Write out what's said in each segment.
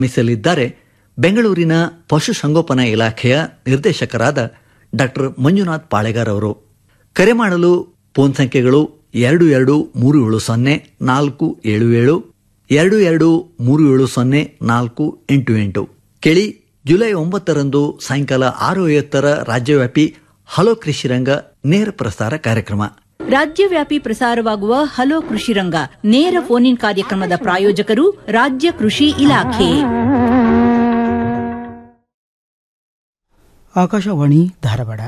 ಮಿಸಲಿದ್ದಾರೆ ಬೆಂಗಳೂರಿನ ಪಶುಸಂಗೋಪನಾ ಇಲಾಖೆಯ ನಿರ್ದೇಶಕರಾದ ಡಾಕ್ಟರ್ ಮಂಜುನಾಥ್ ಪಾಳೆಗಾರ್ ಅವರು ಕರೆ ಮಾಡಲು ಫೋನ್ ಸಂಖ್ಯೆಗಳು ಎರಡು ಎರಡು ಮೂರು ಏಳು ಸೊನ್ನೆ ನಾಲ್ಕು ಏಳು ಏಳು ಎರಡು ಎರಡು ಮೂರು ಏಳು ಸೊನ್ನೆ ನಾಲ್ಕು ಎಂಟು ಎಂಟು ಕೇಳಿ ಜುಲೈ ಒಂಬತ್ತರಂದು ಸಾಯಂಕಾಲ ಆರು ಐವತ್ತರ ರಾಜ್ಯವ್ಯಾಪಿ ಹಲೋ ಕೃಷಿರಂಗ ನೇರ ಪ್ರಸಾರ ಕಾರ್ಯಕ್ರಮ ರಾಜ್ಯವ್ಯಾಪಿ ಪ್ರಸಾರವಾಗುವ ಹಲೋ ಕೃಷಿ ರಂಗ ನೇರ ಫೋನ್ ಇನ್ ಕಾರ್ಯಕ್ರಮದ ಪ್ರಾಯೋಜಕರು ರಾಜ್ಯ ಕೃಷಿ ಇಲಾಖೆ ಆಕಾಶವಾಣಿ ಧಾರವಾಡ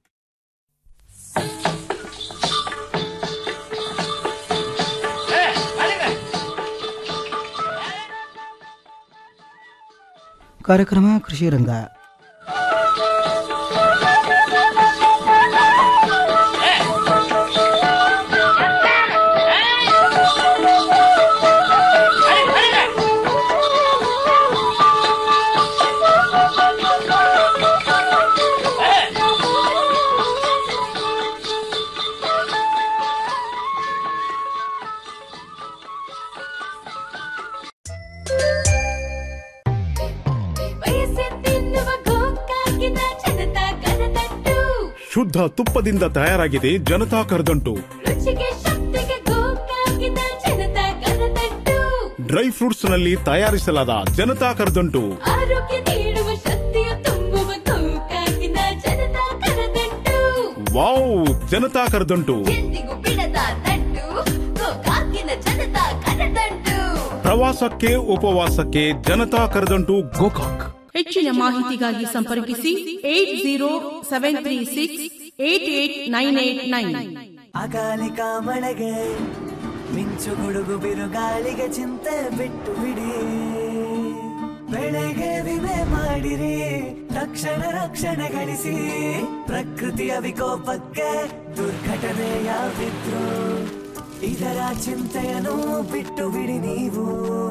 ಕಾರ್ಯಕ್ರಮ ಕೃಷಿ ರಂಗ ವಯಸ್ಸೆತ್ತಿನ್ನುವ ಗೋಕಾಕಿನ ಜನತಾ ಕರತಟ್ಟು ಶುದ್ಧ ತುಪ್ಪದಿಂದ ತಯಾರಾಗಿದೆ ಜನತಾ ಕರದಂಟು ರುಚಿಗೆ ಶಕ್ತಿಗೆ ಗೋಕಾಕಿನ ಜನತಾ ಕರತಟ್ಟು ಡ್ರೈ ಫ್ರೂಟ್ಸ್ ನಲ್ಲಿ ತಯಾರಿಸಲಾದ ಜನತಾ ಕರದಂಟು ಆರೋಗ್ಯ ನೀಡುವ ಶಕ್ತಿಯ ತುಂಬುವ ಗೋಕಾಕಿನ ಜನತಾ ಕರತಟ್ಟು ವಾವ್ ಜನತಾ ಕರದಂಟು ಎಂದಿಗೂ ಬಿಡದ ತಟ್ಟು ಗೋಕಾಕಿನ ಜನತಾ ಕರತಟ್ಟು ಪ್ರವಾಸಕ್ಕೆ ಉಪವಾಸಕ್ಕೆ ಜನತಾ ಕರದಂಟು ಗೋಕಾಕ್ ಹೆಚ್ಚಿನ ಮಾಹಿತಿಗಾಗಿ ಸಂಪರ್ಕಿಸಿ eight zero seven three six eight eight nine eight nine ಅಕಾಲಿಕ ಮಳೆಗೆ ಮಿಂಚು ಗುಡುಗು ಬಿರುಗಾಳಿಗೆ ಚಿಂತೆ ಬಿಟ್ಟು ಬಿಡಿ ಬೆಳೆಗೆ ವಿಮೆ ಮಾಡಿರಿ ತಕ್ಷಣ ರಕ್ಷಣೆ ಗಳಿಸಿ ಪ್ರಕೃತಿಯ ವಿಕೋಪಕ್ಕೆ ದುರ್ಘಟನೆ ಯಾವಿದ್ರು ಇದರ ಚಿಂತೆಯನ್ನು ಬಿಟ್ಟು ಬಿಡಿ ನೀವು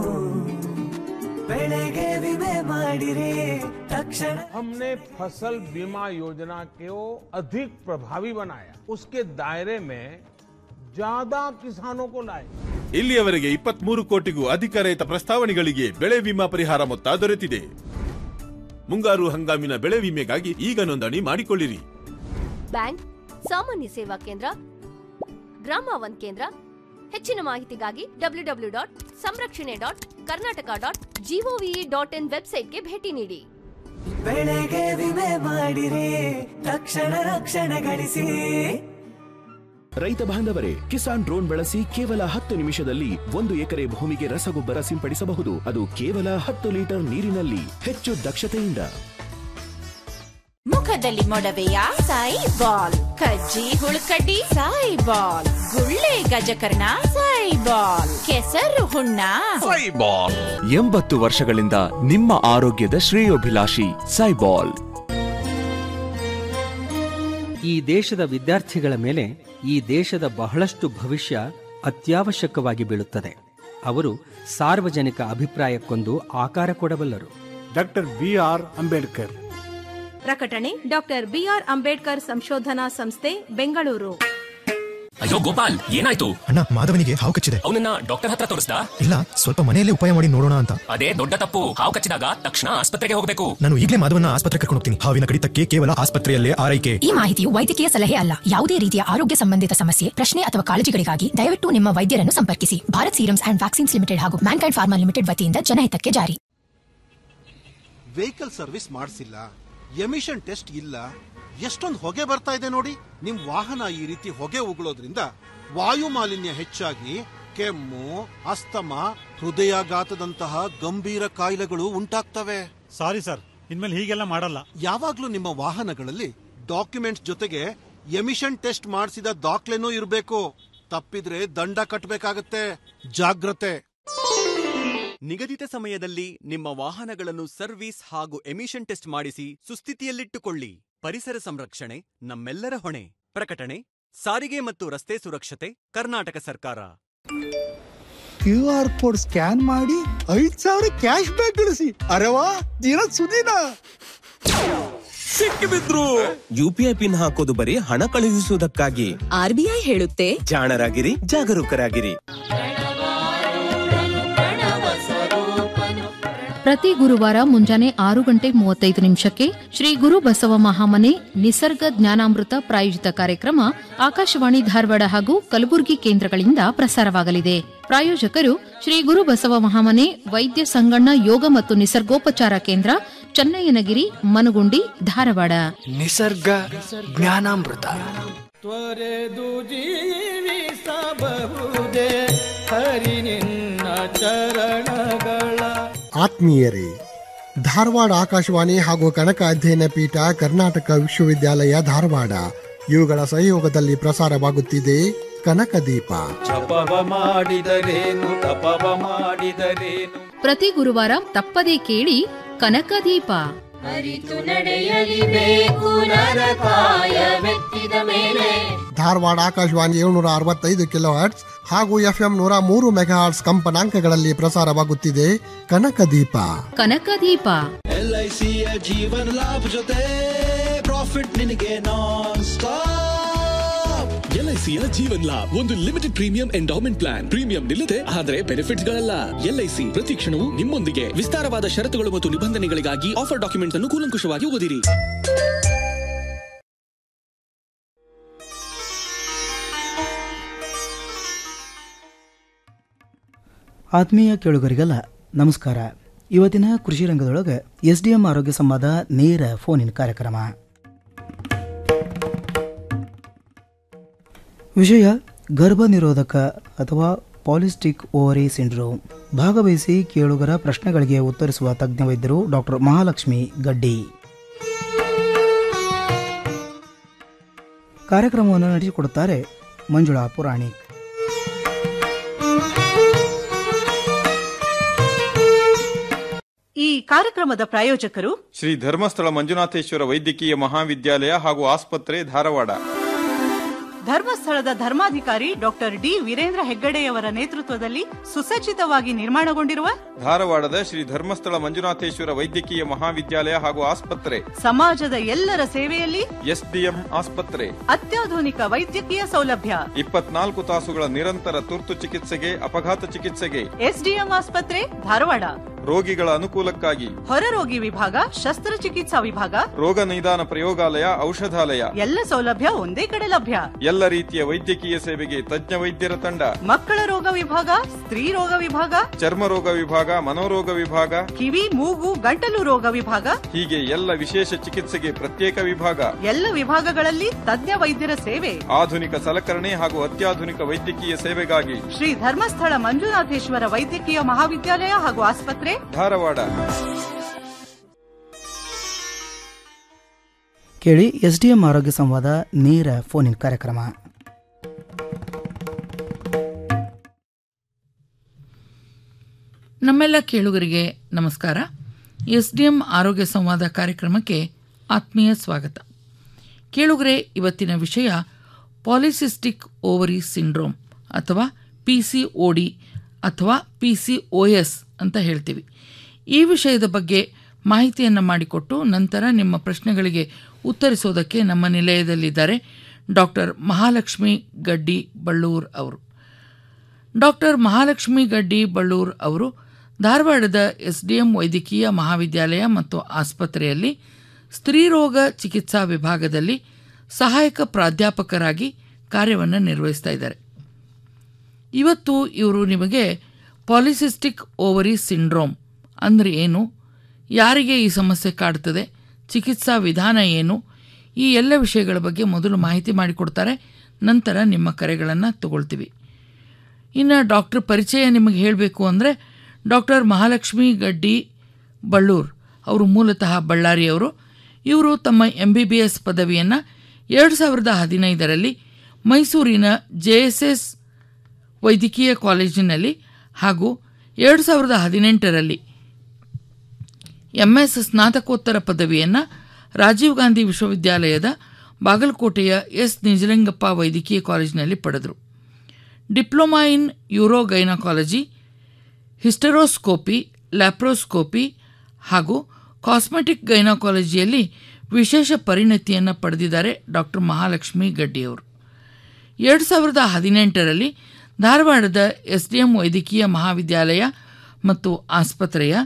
ಬೆಳೆಗೆ ವಿಮೆ ಮಾಡಿರಿ ತಕ್ಷಣ हमने फसल बीमा योजना को अधिक प्रभावी बनाया उसके दायरे में ज्यादा किसानों को लाए ಇಲ್ಲಿಯವರೆಗೆ ಇಪ್ಪತ್ಮೂರು ಕೋಟಿಗೂ ಅಧಿಕ ರೈತ ಪ್ರಸ್ತಾವನೆಗಳಿಗೆ ಬೆಳೆ ವಿಮಾ ಪರಿಹಾರ ಮೊತ್ತ ದೊರೆತಿದೆ ಮುಂಗಾರು ಹಂಗಾಮಿನ ಬೆಳೆ ವಿಮೆಗಾಗಿ ಈಗ ನೋಂದಣಿ ಮಾಡಿಕೊಳ್ಳಿರಿ ಬ್ಯಾಂಕ್ ಸಾಮಾನ್ಯ ಸೇವಾ ಕೇಂದ್ರ ಗ್ರಾಮ ಒನ್ ಕೇಂದ್ರ ಹೆಚ್ಚಿನ ಮಾಹಿತಿಗಾಗಿ ಡಬ್ಲ್ಯೂ ಡಬ್ಲ್ಯೂ ಡಾಟ್ ಸಂರಕ್ಷಣೆ dot Karnataka dot G O V dot in ವೆಬ್ಸೈಟ್ಗೆ ಭೇಟಿ ನೀಡಿ ಬೆಳೆಗೆ ವಿಮೆ ಮಾಡಿರಿ ತಕ್ಷಣ ರಕ್ಷಣೆ ಗಳಿಸಿ ರೈತ ಬಾಂಧವರೇ ಕಿಸಾನ್ ಡ್ರೋನ್ ಬಳಸಿ ಕೇವಲ ಹತ್ತು ನಿಮಿಷದಲ್ಲಿ ಒಂದು ಎಕರೆ ಭೂಮಿಗೆ ರಸಗೊಬ್ಬರ ಸಿಂಪಡಿಸಬಹುದು ಅದು ಕೇವಲ ಹತ್ತು ಲೀಟರ್ ನೀರಿನಲ್ಲಿ ಹೆಚ್ಚು ದಕ್ಷತೆಯಿಂದ ಮುಖದಲ್ಲಿ ಮೊಡವೆಯ ಸಾಯಿ ಬಾಲ್ ಕಜ್ಜಿ ಹುಳುಕಡ್ಡಿ ಸಾಯಿ ಬಾಲ್ ಗುಳ್ಳೆ ಗಜಕರ್ಣ ಸಾಯಿ ಬಾಲ್ ಕೆಸರು ಹುಣ್ಣ ಎಂಬತ್ತು ವರ್ಷಗಳಿಂದ ನಿಮ್ಮ ಆರೋಗ್ಯದ ಶ್ರೇಯೋಭಿಲಾಷಿ ಸೈಬಾಲ್ ಈ ದೇಶದ ವಿದ್ಯಾರ್ಥಿಗಳ ಮೇಲೆ ಈ ದೇಶದ ಬಹಳಷ್ಟು ಭವಿಷ್ಯ ಅತ್ಯವಶ್ಯಕವಾಗಿ ಬೀಳುತ್ತದೆ ಅವರು ಸಾರ್ವಜನಿಕ ಅಭಿಪ್ರಾಯಕ್ಕೊಂದು ಆಕಾರ ಕೊಡಬಲ್ಲರು ಡಾಕ್ಟರ್ ಬಿ ಆರ್ ಅಂಬೇಡ್ಕರ್ ಪ್ರಕಟಣೆ ಡಾಕ್ಟರ್ ಬಿಆರ್ ಅಂಬೇಡ್ಕರ್ ಸಂಶೋಧನಾ ಸಂಸ್ಥೆ ಬೆಂಗಳೂರು ಅಯ್ಯೋ ಗೋಪಾಲ್ ಏನಾಯ್ತು ಅಣ್ಣ ಮಾಧವನಿಗೆ ಹಾವು ಕಚ್ಚಿದೆ ಅವನನ್ನ ಡಾಕ್ಟರ್ ಹತ್ರ ತೋರಿಸ್ದ ಇಲ್ಲ ಸ್ವಲ್ಪ ಮನೆಯಲ್ಲೇ ಉಪಾಯ ಮಾಡಿ ನೋಡೋಣ ಅಂತ ಅದೇ ದೊಡ್ಡ ತಪ್ಪು ಹಾವು ಕಚ್ಚಿದಾಗ ತಕ್ಷಣ ಆಸ್ಪತ್ರೆಗೆ ಹೋಗಬೇಕು ನಾನು ಈಗಲೇ ಮಾಧವನ ಆಸ್ಪತ್ರೆ ಕರ್ಕೊಂಡು ಹೋಗ್ತೀನಿ ಹಾವಿನ ಕಡಿತಕ್ಕೆ ಕೇವಲ ಆಸ್ಪತ್ರೆಯಲ್ಲೇ ಆರೈಕೆ ಈ ಮಾಹಿತಿಯು ವೈದ್ಯಕೀಯ ಸಲಹೆ ಅಲ್ಲ ಯಾವುದೇ ರೀತಿಯ ಆರೋಗ್ಯ ಸಂಬಂಧಿತ ಸಮಸ್ಯೆ ಪ್ರಶ್ನೆ ಅಥವಾ ಕಾಳಜಿಗಳಿಗಾಗಿ ದಯವಿಟ್ಟು ನಿಮ್ಮ ವೈದ್ಯರನ್ನು ಸಂಪರ್ಕಿಸಿ Bharat serums and vaccines limited ಹಾಗೂ ಮ್ಯಾನ್ಕೈಂಡ್ ಫಾರ್ಮಾ ಲಿಮಿಟೆಡ್ ವತಿಯಿಂದ ಜನಹಿತಕ್ಕೆ ಜಾರಿ ವೆಹಿಕಲ್ ಸರ್ವಿಸ್ ಮಾಡಿಸಿಲ್ಲ ಎಮಿಷನ್ ಟೆಸ್ಟ್ ಇಲ್ಲ ಎಷ್ಟೊಂದು ಹೊಗೆ ಬರ್ತಾ ಇದೆ ನೋಡಿ ನಿಮ್ ವಾಹನ ಈ ರೀತಿ ಹೊಗೆ ಉಗುಳೋದ್ರಿಂದ ವಾಯು ಮಾಲಿನ್ಯ ಹೆಚ್ಚಾಗಿ ಕೆಮ್ಮು ಅಸ್ತಮ ಹೃದಯಾಘಾತದಂತಹ ಗಂಭೀರ ಕಾಯಿಲೆಗಳು ಉಂಟಾಗ್ತವೆ ಸಾರಿ ಸರ್ ಇನ್ಮೇಲೆ ಹೀಗೆಲ್ಲ ಮಾಡಲ್ಲ ಯಾವಾಗ್ಲೂ ನಿಮ್ಮ ವಾಹನಗಳಲ್ಲಿ ಡಾಕ್ಯುಮೆಂಟ್ಸ್ ಜೊತೆಗೆ ಎಮಿಷನ್ ಟೆಸ್ಟ್ ಮಾಡಿಸಿದ ದಾಖಲೆನೂ ಇರಬೇಕು ತಪ್ಪಿದ್ರೆ ದಂಡ ಕಟ್ಟಬೇಕಾಗತ್ತೆ ಜಾಗ್ರತೆ ನಿಗದಿತ ಸಮಯದಲ್ಲಿ ನಿಮ್ಮ ವಾಹನಗಳನ್ನು ಸರ್ವಿಸ್ ಹಾಗೂ ಎಮಿಷನ್ ಟೆಸ್ಟ್ ಮಾಡಿಸಿ ಸುಸ್ಥಿತಿಯಲ್ಲಿಟ್ಟುಕೊಳ್ಳಿ ಪರಿಸರ ಸಂರಕ್ಷಣೆ ನಮ್ಮೆಲ್ಲರ ಹೊಣೆ ಪ್ರಕಟಣೆ ಸಾರಿಗೆ ಮತ್ತು ರಸ್ತೆ ಸುರಕ್ಷತೆ ಕರ್ನಾಟಕ ಸರ್ಕಾರ ಕ್ಯೂ ಆರ್ ಕೋಡ್ ಸ್ಕ್ಯಾನ್ ಮಾಡಿ ಐದ್ ಸಾವಿರ ಕ್ಯಾಶ್ ಬ್ಯಾಕ್ ಗಳಿಸಿ ಅರೆವಾ ದಿನ ಸುದಿನ ಸಿಕ್ಕಿಬಿದ್ರು ಯುಪಿಐ ಪಿನ್ ಹಾಕೋದು ಬರೀ ಹಣ ಕಳುಹಿಸುವುದಕ್ಕಾಗಿ ಆರ್ಬಿಐ ಹೇಳುತ್ತೆ ಜಾಣರಾಗಿರಿ ಜಾಗರೂಕರಾಗಿರಿ ಪ್ರತಿ ಗುರುವಾರ ಮುಂಜಾನೆ ಆರು ಗಂಟೆ ಮೂವತ್ತೈದು ನಿಮಿಷಕ್ಕೆ ಶ್ರೀ ಗುರು ಬಸವ ಮಹಾಮನೆ ನಿಸರ್ಗ ಜ್ಞಾನಾಮೃತ ಪ್ರಾಯೋಜಿತ ಕಾರ್ಯಕ್ರಮ ಆಕಾಶವಾಣಿ ಧಾರವಾಡ ಹಾಗೂ ಕಲಬುರಗಿ ಕೇಂದ್ರಗಳಿಂದ ಪ್ರಸಾರವಾಗಲಿದೆ ಪ್ರಾಯೋಜಕರು ಶ್ರೀ ಗುರು ಬಸವ ಮಹಾಮನೆ ವೈದ್ಯ ಸಂಗಣ್ಣ ಯೋಗ ಮತ್ತು ನಿಸರ್ಗೋಪಚಾರ ಕೇಂದ್ರ ಚನ್ನಯ್ಯನಗಿರಿ ಮನುಗುಂಡಿ ಧಾರವಾಡ ನಿಸರ್ಗ ಜ್ಞಾನಾಮೃತ ತ್ವರೆದು ಜೀವಿಸಬಹುದೇ ಹರಿ ನಿನ್ನ ಚರಣಗಳ ಆತ್ಮೀಯರೇ ಧಾರವಾಡ ಆಕಾಶವಾಣಿ ಹಾಗೂ ಕನಕ ಅಧ್ಯಯನ ಪೀಠ ಕರ್ನಾಟಕ ವಿಶ್ವವಿದ್ಯಾಲಯ ಧಾರವಾಡ ಇವುಗಳ ಸಹಯೋಗದಲ್ಲಿ ಪ್ರಸಾರವಾಗುತ್ತಿದೆ ಕನಕ ದೀಪ ಜಪವ ಮಾಡಿದರೇನು ತಪವ ಮಾಡಿದರೇನು ಪ್ರತಿ ಗುರುವಾರ ತಪ್ಪದೇ ಕೇಳಿ ಕನಕದೀಪ ಅರಿತು ನಡೆಯಲಿಬೇಕು ನರಕಾಯವೆತ್ತಿದ ಮೇಲೆ ಧಾರವಾಡ ಆಕಾಶವಾಣಿ ಏಳ್ನೂರ ಅರವತ್ತೈದು ಕಿಲೋ ಹರ್ಟ್ಸ್ ಹಾಗೂ ಎಫ್ಎಂ ನೂರ ಮೂರು ಮೆಗಾಹರ್ಟ್ಸ್ ಕಂಪನಾಂಕಗಳಲ್ಲಿ ಪ್ರಸಾರವಾಗುತ್ತಿದೆ ಕನಕ ದೀಪ ಕನಕದೀಪ ಎಲ್ ಐ ಸಿಯ ಜೀವನ ಲಾಭ ಜೊತೆ ಪ್ರಾಫಿಟ್ ನಿನಗೆ ನಾನ್ ಸ್ಟಾಪ್ ಎಲ್ಐಸಿಯ ಜೀವನ್ ಲಾಭ್ ಒಂದು limited premium endowment plan premium ನಿಲ್ಲದೆ ಆದರೆ ಬೆನಿಫಿಟ್ಸ್ ಗಳಲ್ಲ ಎಲ್ಐಸಿ ಪ್ರತಿ ಕ್ಷಣವೂ ನಿಮ್ಮೊಂದಿಗೆ ವಿಸ್ತಾರವಾದ ಷರತ್ತುಗಳು ಮತ್ತು ನಿಬಂಧನೆಗಳಿಗಾಗಿ ಆಫರ್ ಡಾಕ್ಯುಮೆಂಟ್ಸ್ ಅನ್ನು ಕೂಲಂಕುಷವಾಗಿ ಓದಿರಿ ಆತ್ಮೀಯ ಕೇಳುಗರಿಗೆಲ್ಲ ನಮಸ್ಕಾರ ಇವತ್ತಿನ ಕೃಷಿ ರಂಗದೊಳಗೆ ಎಸ್ ಡಿ ಎಂ ಆರೋಗ್ಯ ಸಂವಾದ ನೇರ ಫೋನಿನ ಕಾರ್ಯಕ್ರಮ ವಿಷಯ ಗರ್ಭ ನಿರೋಧಕ ಅಥವಾ ಪಾಲಿಸ್ಟಿಕ್ ಓವರಿ ಸಿಂಡ್ರೋಮ್ ಭಾಗವಹಿಸಿ ಕೇಳುಗರ ಪ್ರಶ್ನೆಗಳಿಗೆ ಉತ್ತರಿಸುವ ತಜ್ಞ ವೈದ್ಯರು ಡಾಕ್ಟರ್ ಮಹಾಲಕ್ಷ್ಮಿ ಗಡ್ಡಿ ಕಾರ್ಯಕ್ರಮವನ್ನು ನಡೆಸಿಕೊಡುತ್ತಾರೆ ಮಂಜುಳಾ ಪುರಾಣಿಕ್ ಈ ಕಾರ್ಯಕ್ರಮದ ಪ್ರಾಯೋಜಕರು ಶ್ರೀ ಧರ್ಮಸ್ಥಳ ಮಂಜುನಾಥೇಶ್ವರ ವೈದ್ಯಕೀಯ ಮಹಾವಿದ್ಯಾಲಯ ಹಾಗೂ ಆಸ್ಪತ್ರೆ ಧಾರವಾಡ ಧರ್ಮಸ್ಥಳದ ಧರ್ಮಾಧಿಕಾರಿ ಡಾಕ್ಟರ್ ಡಿ ವೀರೇಂದ್ರ ಹೆಗ್ಗಡೆಯವರ ನೇತೃತ್ವದಲ್ಲಿ ಸುಸಜ್ಜಿತವಾಗಿ ನಿರ್ಮಾಣಗೊಂಡಿರುವ ಧಾರವಾಡದ ಶ್ರೀ ಧರ್ಮಸ್ಥಳ ಮಂಜುನಾಥೇಶ್ವರ ವೈದ್ಯಕೀಯ ಮಹಾವಿದ್ಯಾಲಯ ಹಾಗೂ ಆಸ್ಪತ್ರೆ ಸಮಾಜದ ಎಲ್ಲರ ಸೇವೆಯಲ್ಲಿ ಎಸ್ಡಿಎಂ ಆಸ್ಪತ್ರೆ ಅತ್ಯಾಧುನಿಕ ವೈದ್ಯಕೀಯ ಸೌಲಭ್ಯ ಇಪ್ಪತ್ನಾಲ್ಕು ತಾಸುಗಳ ನಿರಂತರ ತುರ್ತು ಚಿಕಿತ್ಸೆಗೆ ಅಪಘಾತ ಚಿಕಿತ್ಸೆಗೆ ಎಸ್ಡಿಎಂ ಆಸ್ಪತ್ರೆ ಧಾರವಾಡ ರೋಗಿಗಳ ಅನುಕೂಲಕ್ಕಾಗಿ ಹೊರರೋಗಿ ವಿಭಾಗ ಶಸ್ತ್ರಚಿಕಿತ್ಸಾ ವಿಭಾಗ ರೋಗ ನಿದಾನ ಪ್ರಯೋಗಾಲಯ ಔಷಧಾಲಯ ಎಲ್ಲ ಸೌಲಭ್ಯ ಒಂದೇ ಕಡೆ ಲಭ್ಯ ಎಲ್ಲ ರೀತಿಯ ವೈದ್ಯಕೀಯ ಸೇವೆಗೆ ತಜ್ಞ ವೈದ್ಯರ ತಂಡ ಮಕ್ಕಳ ರೋಗ ವಿಭಾಗ ಸ್ತ್ರೀ ರೋಗ ವಿಭಾಗ ಚರ್ಮ ರೋಗ ವಿಭಾಗ ಮನೋರೋಗ ವಿಭಾಗ ಕಿವಿ ಮೂಗು ಗಂಟಲು ರೋಗ ವಿಭಾಗ ಹೀಗೆ ಎಲ್ಲ ವಿಶೇಷ ಚಿಕಿತ್ಸೆಗೆ ಪ್ರತ್ಯೇಕ ವಿಭಾಗ ಎಲ್ಲ ವಿಭಾಗಗಳಲ್ಲಿ ತಜ್ಞ ವೈದ್ಯರ ಸೇವೆ ಆಧುನಿಕ ಸಲಕರಣೆ ಹಾಗೂ ಅತ್ಯಾಧುನಿಕ ವೈದ್ಯಕೀಯ ಸೇವೆಗಾಗಿ ಶ್ರೀ ಧರ್ಮಸ್ಥಳ ಮಂಜುನಾಥೇಶ್ವರ ವೈದ್ಯಕೀಯ ಮಹಾವಿದ್ಯಾಲಯ ಹಾಗೂ ಆಸ್ಪತ್ರೆ ಧಾರವಾಡ ಕೇಳಿ ಎಸ್ ಡಿ ಎಂ ಆರೋಗ್ಯ ಸಂವಾದ ನೇರ ಫೋನಿನ್ ಕಾರ್ಯಕ್ರಮ ನಮ್ಮೆಲ್ಲ ಕೇಳುಗರಿಗೆ ನಮಸ್ಕಾರ ಎಸ್ ಡಿ ಎಂ ಆರೋಗ್ಯ ಸಂವಾದ ಕಾರ್ಯಕ್ರಮಕ್ಕೆ ಆತ್ಮೀಯ ಸ್ವಾಗತ ಕೇಳುಗರೆ ಇವತ್ತಿನ ವಿಷಯ ಪಾಲಿಸಿಸ್ಟಿಕ್ ಓವರಿ ಸಿಂಡ್ರೋಮ್ ಅಥವಾ ಪಿ ಸಿ ಒ ಡಿ ಅಥವಾ ಪಿ ಸಿ ಒ ಎಸ್ ಅಂತ ಹೇಳ್ತೀವಿ ಈ ವಿಷಯದ ಬಗ್ಗೆ ಮಾಹಿತಿಯನ್ನು ಮಾಡಿಕೊಟ್ಟು ನಂತರ ನಿಮ್ಮ ಪ್ರಶ್ನೆಗಳಿಗೆ ಉತ್ತರಿಸೋದಕ್ಕೆ ನಮ್ಮ ನಿಲಯದಲ್ಲಿದ್ದಾರೆ ಡಾಕ್ಟರ್ ಮಹಾಲಕ್ಷ್ಮಿ ಗಡ್ಡಿ ಬಳ್ಳೂರ್ ಅವರು ಡಾಕ್ಟರ್ ಮಹಾಲಕ್ಷ್ಮಿ ಗಡ್ಡಿ ಬಳ್ಳೂರ್ ಅವರು ಧಾರವಾಡದ ಎಸ್ ಡಿ ಎಂ ವೈದ್ಯಕೀಯ ಮಹಾವಿದ್ಯಾಲಯ ಮತ್ತು ಆಸ್ಪತ್ರೆಯಲ್ಲಿ ಸ್ತ್ರೀರೋಗ ಚಿಕಿತ್ಸಾ ವಿಭಾಗದಲ್ಲಿ ಸಹಾಯಕ ಪ್ರಾಧ್ಯಾಪಕರಾಗಿ ಕಾರ್ಯವನ್ನು ನಿರ್ವಹಿಸ್ತಾ ಇದ್ದಾರೆ ಇವತ್ತು ಇವರು ನಿಮಗೆ ಪಾಲಿಸಿಸ್ಟಿಕ್ ಓವರಿ ಸಿಂಡ್ರೋಮ್ ಅಂದರೆ ಏನು ಯಾರಿಗೆ ಈ ಸಮಸ್ಯೆ ಕಾಡ್ತದೆ ಚಿಕಿತ್ಸಾ ವಿಧಾನ ಏನು ಈ ಎಲ್ಲ ವಿಷಯಗಳ ಬಗ್ಗೆ ಮೊದಲು ಮಾಹಿತಿ ಮಾಡಿಕೊಡ್ತಾರೆ ನಂತರ ನಿಮ್ಮ ಕರೆಗಳನ್ನು ತಗೊಳ್ತೀವಿ ಇನ್ನು ಡಾಕ್ಟರ್ ಪರಿಚಯ ನಿಮಗೆ ಹೇಳಬೇಕು ಅಂದರೆ ಡಾಕ್ಟರ್ ಮಹಾಲಕ್ಷ್ಮಿ ಗಡ್ಡಿ ಬಳ್ಳೂರ್ ಅವರು ಮೂಲತಃ ಬಳ್ಳಾರಿಯವರು ಇವರು ತಮ್ಮ ಎಂ ಬಿ ಬಿ ಎಸ್ ಪದವಿಯನ್ನು ಎರಡು ಸಾವಿರದ ಹದಿನೈದರಲ್ಲಿ ಮೈಸೂರಿನ ಜೆ ಎಸ್ ಎಸ್ ವೈದ್ಯಕೀಯ ಕಾಲೇಜಿನಲ್ಲಿ ಹಾಗೂ ಎರಡು ಸಾವಿರದ ಹದಿನೆಂಟರಲ್ಲಿ ಎಂ ಎಸ್ ಸ್ನಾತಕೋತ್ತರ ಪದವಿಯನ್ನು ರಾಜೀವ್ ಗಾಂಧಿ ವಿಶ್ವವಿದ್ಯಾಲಯದ ಬಾಗಲಕೋಟೆಯ ಎಸ್ ನಿಜಲಿಂಗಪ್ಪ ವೈದ್ಯಕೀಯ ಕಾಲೇಜಿನಲ್ಲಿ ಪಡೆದರು diploma in urogynaecology hysteroscopy laparoscopy ಹಾಗೂ ಕಾಸ್ಮೆಟಿಕ್ ಗೈನಕಾಲಜಿಯಲ್ಲಿ ವಿಶೇಷ ಪರಿಣತಿಯನ್ನು ಪಡೆದಿದ್ದಾರೆ ಡಾಕ್ಟರ್ ಮಹಾಲಕ್ಷ್ಮಿ ಗಡ್ಡಿಯವರು ಎರಡು ಸಾವಿರದ ಹದಿನೆಂಟರಲ್ಲಿ ಧಾರವಾಡದ ಎಸ್ ಡಿ ಎಂ ವೈದ್ಯಕೀಯ ಮಹಾವಿದ್ಯಾಲಯ ಮತ್ತು ಆಸ್ಪತ್ರೆಯ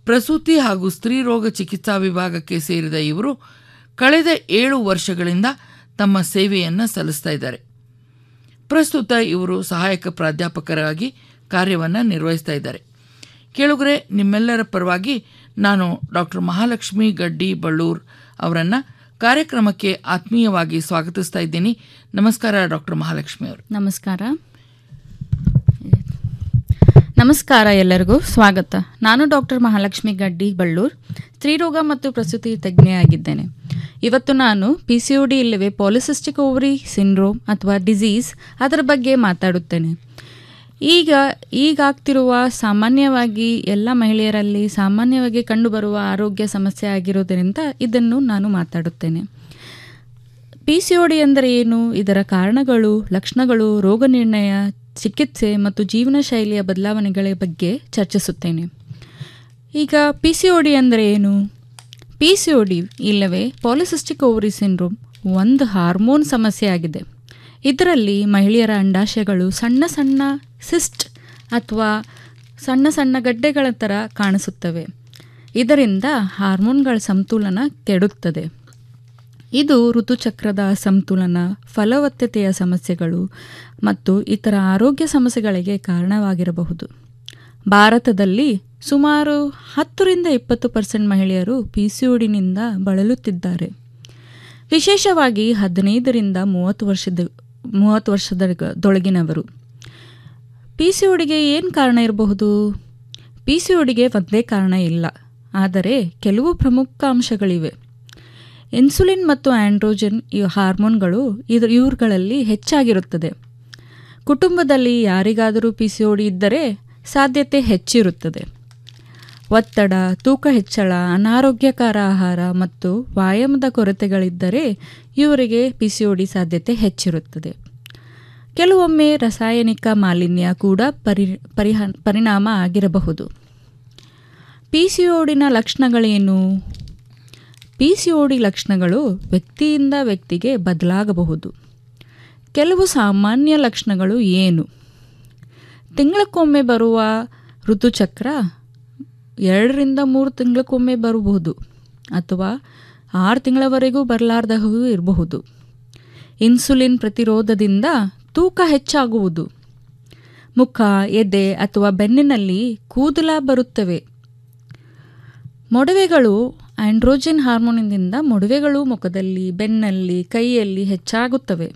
ಪ್ರಸೂತಿ ಹಾಗೂ ಸ್ತ್ರೀ ರೋಗ ಚಿಕಿತ್ಸಾ ವಿಭಾಗಕ್ಕೆ ಸೇರಿದ ಇವರು ಕಳೆದ ಏಳು ವರ್ಷಗಳಿಂದ ತಮ್ಮ ಸೇವೆಯನ್ನು ಸಲ್ಲಿಸ್ತಾ ಇದ್ದಾರೆ ಪ್ರಸ್ತುತ ಇವರು ಸಹಾಯಕ ಪ್ರಾಧ್ಯಾಪಕರಾಗಿ ಕಾರ್ಯವನ್ನು ನಿರ್ವಹಿಸ್ತಾ ಇದ್ದಾರೆ ಕೇಳುಗರೆ ನಿಮ್ಮೆಲ್ಲರ ಪರವಾಗಿ ನಾನು ಡಾಕ್ಟರ್ ಮಹಾಲಕ್ಷ್ಮಿ ಗಡ್ಡಿ ಬಳ್ಳೂರ್ ಅವರನ್ನು ಕಾರ್ಯಕ್ರಮಕ್ಕೆ ಆತ್ಮೀಯವಾಗಿ ಸ್ವಾಗತಿಸ್ತಾ ಇದ್ದೀನಿ ನಮಸ್ಕಾರ ಡಾಕ್ಟರ್ ಮಹಾಲಕ್ಷ್ಮಿ ಅವರು ನಮಸ್ಕಾರ ನಮಸ್ಕಾರ ಎಲ್ಲರಿಗೂ ಸ್ವಾಗತ ನಾನು ಡಾಕ್ಟರ್ ಮಹಾಲಕ್ಷ್ಮಿ ಗಡ್ಡಿ ಬಳ್ಳೂರ್ ಸ್ತ್ರೀರೋಗ ಮತ್ತು ಪ್ರಸೂತಿ ತಜ್ಞೆಯಾಗಿದ್ದೇನೆ ಇವತ್ತು ನಾನು ಪಿ ಸಿ ಡಿ ಇಲ್ಲವೇ ಪಾಲಿಸಿಸ್ಟಿಕ್ ಓವರಿ ಸಿಂಡ್ರೋಮ್ ಅಥವಾ ಡಿಸೀಸ್ ಅದರ ಬಗ್ಗೆ ಮಾತಾಡುತ್ತೇನೆ ಈಗ ಈಗಾಗ್ತಿರುವ ಸಾಮಾನ್ಯವಾಗಿ ಎಲ್ಲ ಮಹಿಳೆಯರಲ್ಲಿ ಸಾಮಾನ್ಯವಾಗಿ ಕಂಡುಬರುವ ಆರೋಗ್ಯ ಸಮಸ್ಯೆ ಆಗಿರೋದರಿಂದ ಇದನ್ನು ನಾನು ಮಾತಾಡುತ್ತೇನೆ ಪಿ ಸಿ ಡಿ ಅಂದರೆ ಏನು ಇದರ ಕಾರಣಗಳು ಲಕ್ಷಣಗಳು ರೋಗ ನಿರ್ಣಯ ಚಿಕಿತ್ಸೆ ಮತ್ತು ಜೀವನ ಶೈಲಿಯ ಬದಲಾವಣೆಗಳ ಬಗ್ಗೆ ಚರ್ಚಿಸುತ್ತೇನೆ ಈಗ ಪಿ ಸಿ ಡಿ ಅಂದರೆ ಏನು ಪಿ ಸಿ ಡಿ ಇಲ್ಲವೇ ಪಾಲಿಸಿಸ್ಟಿಕ್ ಓವರಿ ಸಿಂಡ್ರೋಮ್ ಒಂದು ಹಾರ್ಮೋನ್ ಸಮಸ್ಯೆ ಆಗಿದೆ ಇದರಲ್ಲಿ ಮಹಿಳೆಯರ ಅಂಡಾಶಯಗಳು ಸಣ್ಣ ಸಣ್ಣ ಸಿಸ್ಟ್ ಅಥವಾ ಸಣ್ಣ ಸಣ್ಣ ಗಡ್ಡೆಗಳ ಥರ ಕಾಣಿಸುತ್ತವೆ ಇದರಿಂದ ಹಾರ್ಮೋನ್ಗಳ ಸಮತೋಲನ ಕೆಡುತ್ತದೆ ಇದು ಋತುಚಕ್ರದ ಅಸಮತೋಲನ ಫಲವತ್ತತೆಯ ಸಮಸ್ಯೆಗಳು ಮತ್ತು ಇತರ ಆರೋಗ್ಯ ಸಮಸ್ಯೆಗಳಿಗೆ ಕಾರಣವಾಗಿರಬಹುದು ಭಾರತದಲ್ಲಿ ಸುಮಾರು ಹತ್ತರಿಂದ ಇಪ್ಪತ್ತು ಪರ್ಸೆಂಟ್ ಮಹಿಳೆಯರು ಪಿ ಸಿ ಒಡಿನಿಂದ ಬಳಲುತ್ತಿದ್ದಾರೆ ವಿಶೇಷವಾಗಿ ಹದಿನೈದರಿಂದ ಮೂವತ್ತು ವರ್ಷದ ಮೂವತ್ತು ವರ್ಷದೊಳಗಿನವರು ಪಿ ಸಿ ಒಡಿಗೆ ಏನು ಕಾರಣ ಇರಬಹುದು ಪಿ ಸಿ ಒಡಿಗೆ ಒಂದೇ ಕಾರಣ ಇಲ್ಲ ಆದರೆ ಕೆಲವು ಪ್ರಮುಖ ಅಂಶಗಳಿವೆ ಇನ್ಸುಲಿನ್ ಮತ್ತು ಆಂಡ್ರೋಜನ್ ಈ ಹಾರ್ಮೋನ್ಗಳು ಇದು ಇವ್ರುಗಳಲ್ಲಿ ಹೆಚ್ಚಾಗಿರುತ್ತದೆ ಕುಟುಂಬದಲ್ಲಿ ಯಾರಿಗಾದರೂ ಪಿ ಸಿ ಒಡಿ ಇದ್ದರೆ ಸಾಧ್ಯತೆ ಹೆಚ್ಚಿರುತ್ತದೆ ಒತ್ತಡ ತೂಕ ಹೆಚ್ಚಳ ಅನಾರೋಗ್ಯಕರ ಆಹಾರ ಮತ್ತು ವ್ಯಾಯಾಮದ ಕೊರತೆಗಳಿದ್ದರೆ ಇವರಿಗೆ ಪಿ ಸಿ ಒಡಿ ಸಾಧ್ಯತೆ ಹೆಚ್ಚಿರುತ್ತದೆ ಕೆಲವೊಮ್ಮೆ ರಾಸಾಯನಿಕ ಮಾಲಿನ್ಯ ಕೂಡ ಪರಿ ಪರಿಹ ಪರಿಣಾಮ ಆಗಿರಬಹುದು ಪಿ ಸಿ ಒಡಿನ ಲಕ್ಷಣಗಳೇನು ಪಿ ಸಿ ಒಡಿ ಲಕ್ಷಣಗಳು ವ್ಯಕ್ತಿಯಿಂದ ವ್ಯಕ್ತಿಗೆ ಬದಲಾಗಬಹುದು ಕೆಲವು ಸಾಮಾನ್ಯ ಲಕ್ಷಣಗಳು ಏನು ತಿಂಗಳಕ್ಕೊಮ್ಮೆ ಬರುವ ಋತುಚಕ್ರ ಎರಡರಿಂದ ಮೂರು ತಿಂಗಳಕ್ಕೊಮ್ಮೆ ಬರಬಹುದು ಅಥವಾ ಆರು ತಿಂಗಳವರೆಗೂ ಬರಲಾರ್ದಹೂ ಇರಬಹುದು ಇನ್ಸುಲಿನ್ ಪ್ರತಿರೋಧದಿಂದ ತೂಕ ಹೆಚ್ಚಾಗುವುದು ಮುಖ ಎದೆ ಅಥವಾ ಬೆನ್ನಿನಲ್ಲಿ ಕೂದಲ ಬರುತ್ತವೆ ಮೊಡವೆಗಳು ಆಂಡ್ರೋಜನ್ ಹಾರ್ಮೋನಿನಿಂದ ಮೊಡವೆಗಳು ಮುಖದಲ್ಲಿ ಬೆನ್ನಲ್ಲಿ ಕೈಯಲ್ಲಿ ಹೆಚ್ಚಾಗುತ್ತವೆ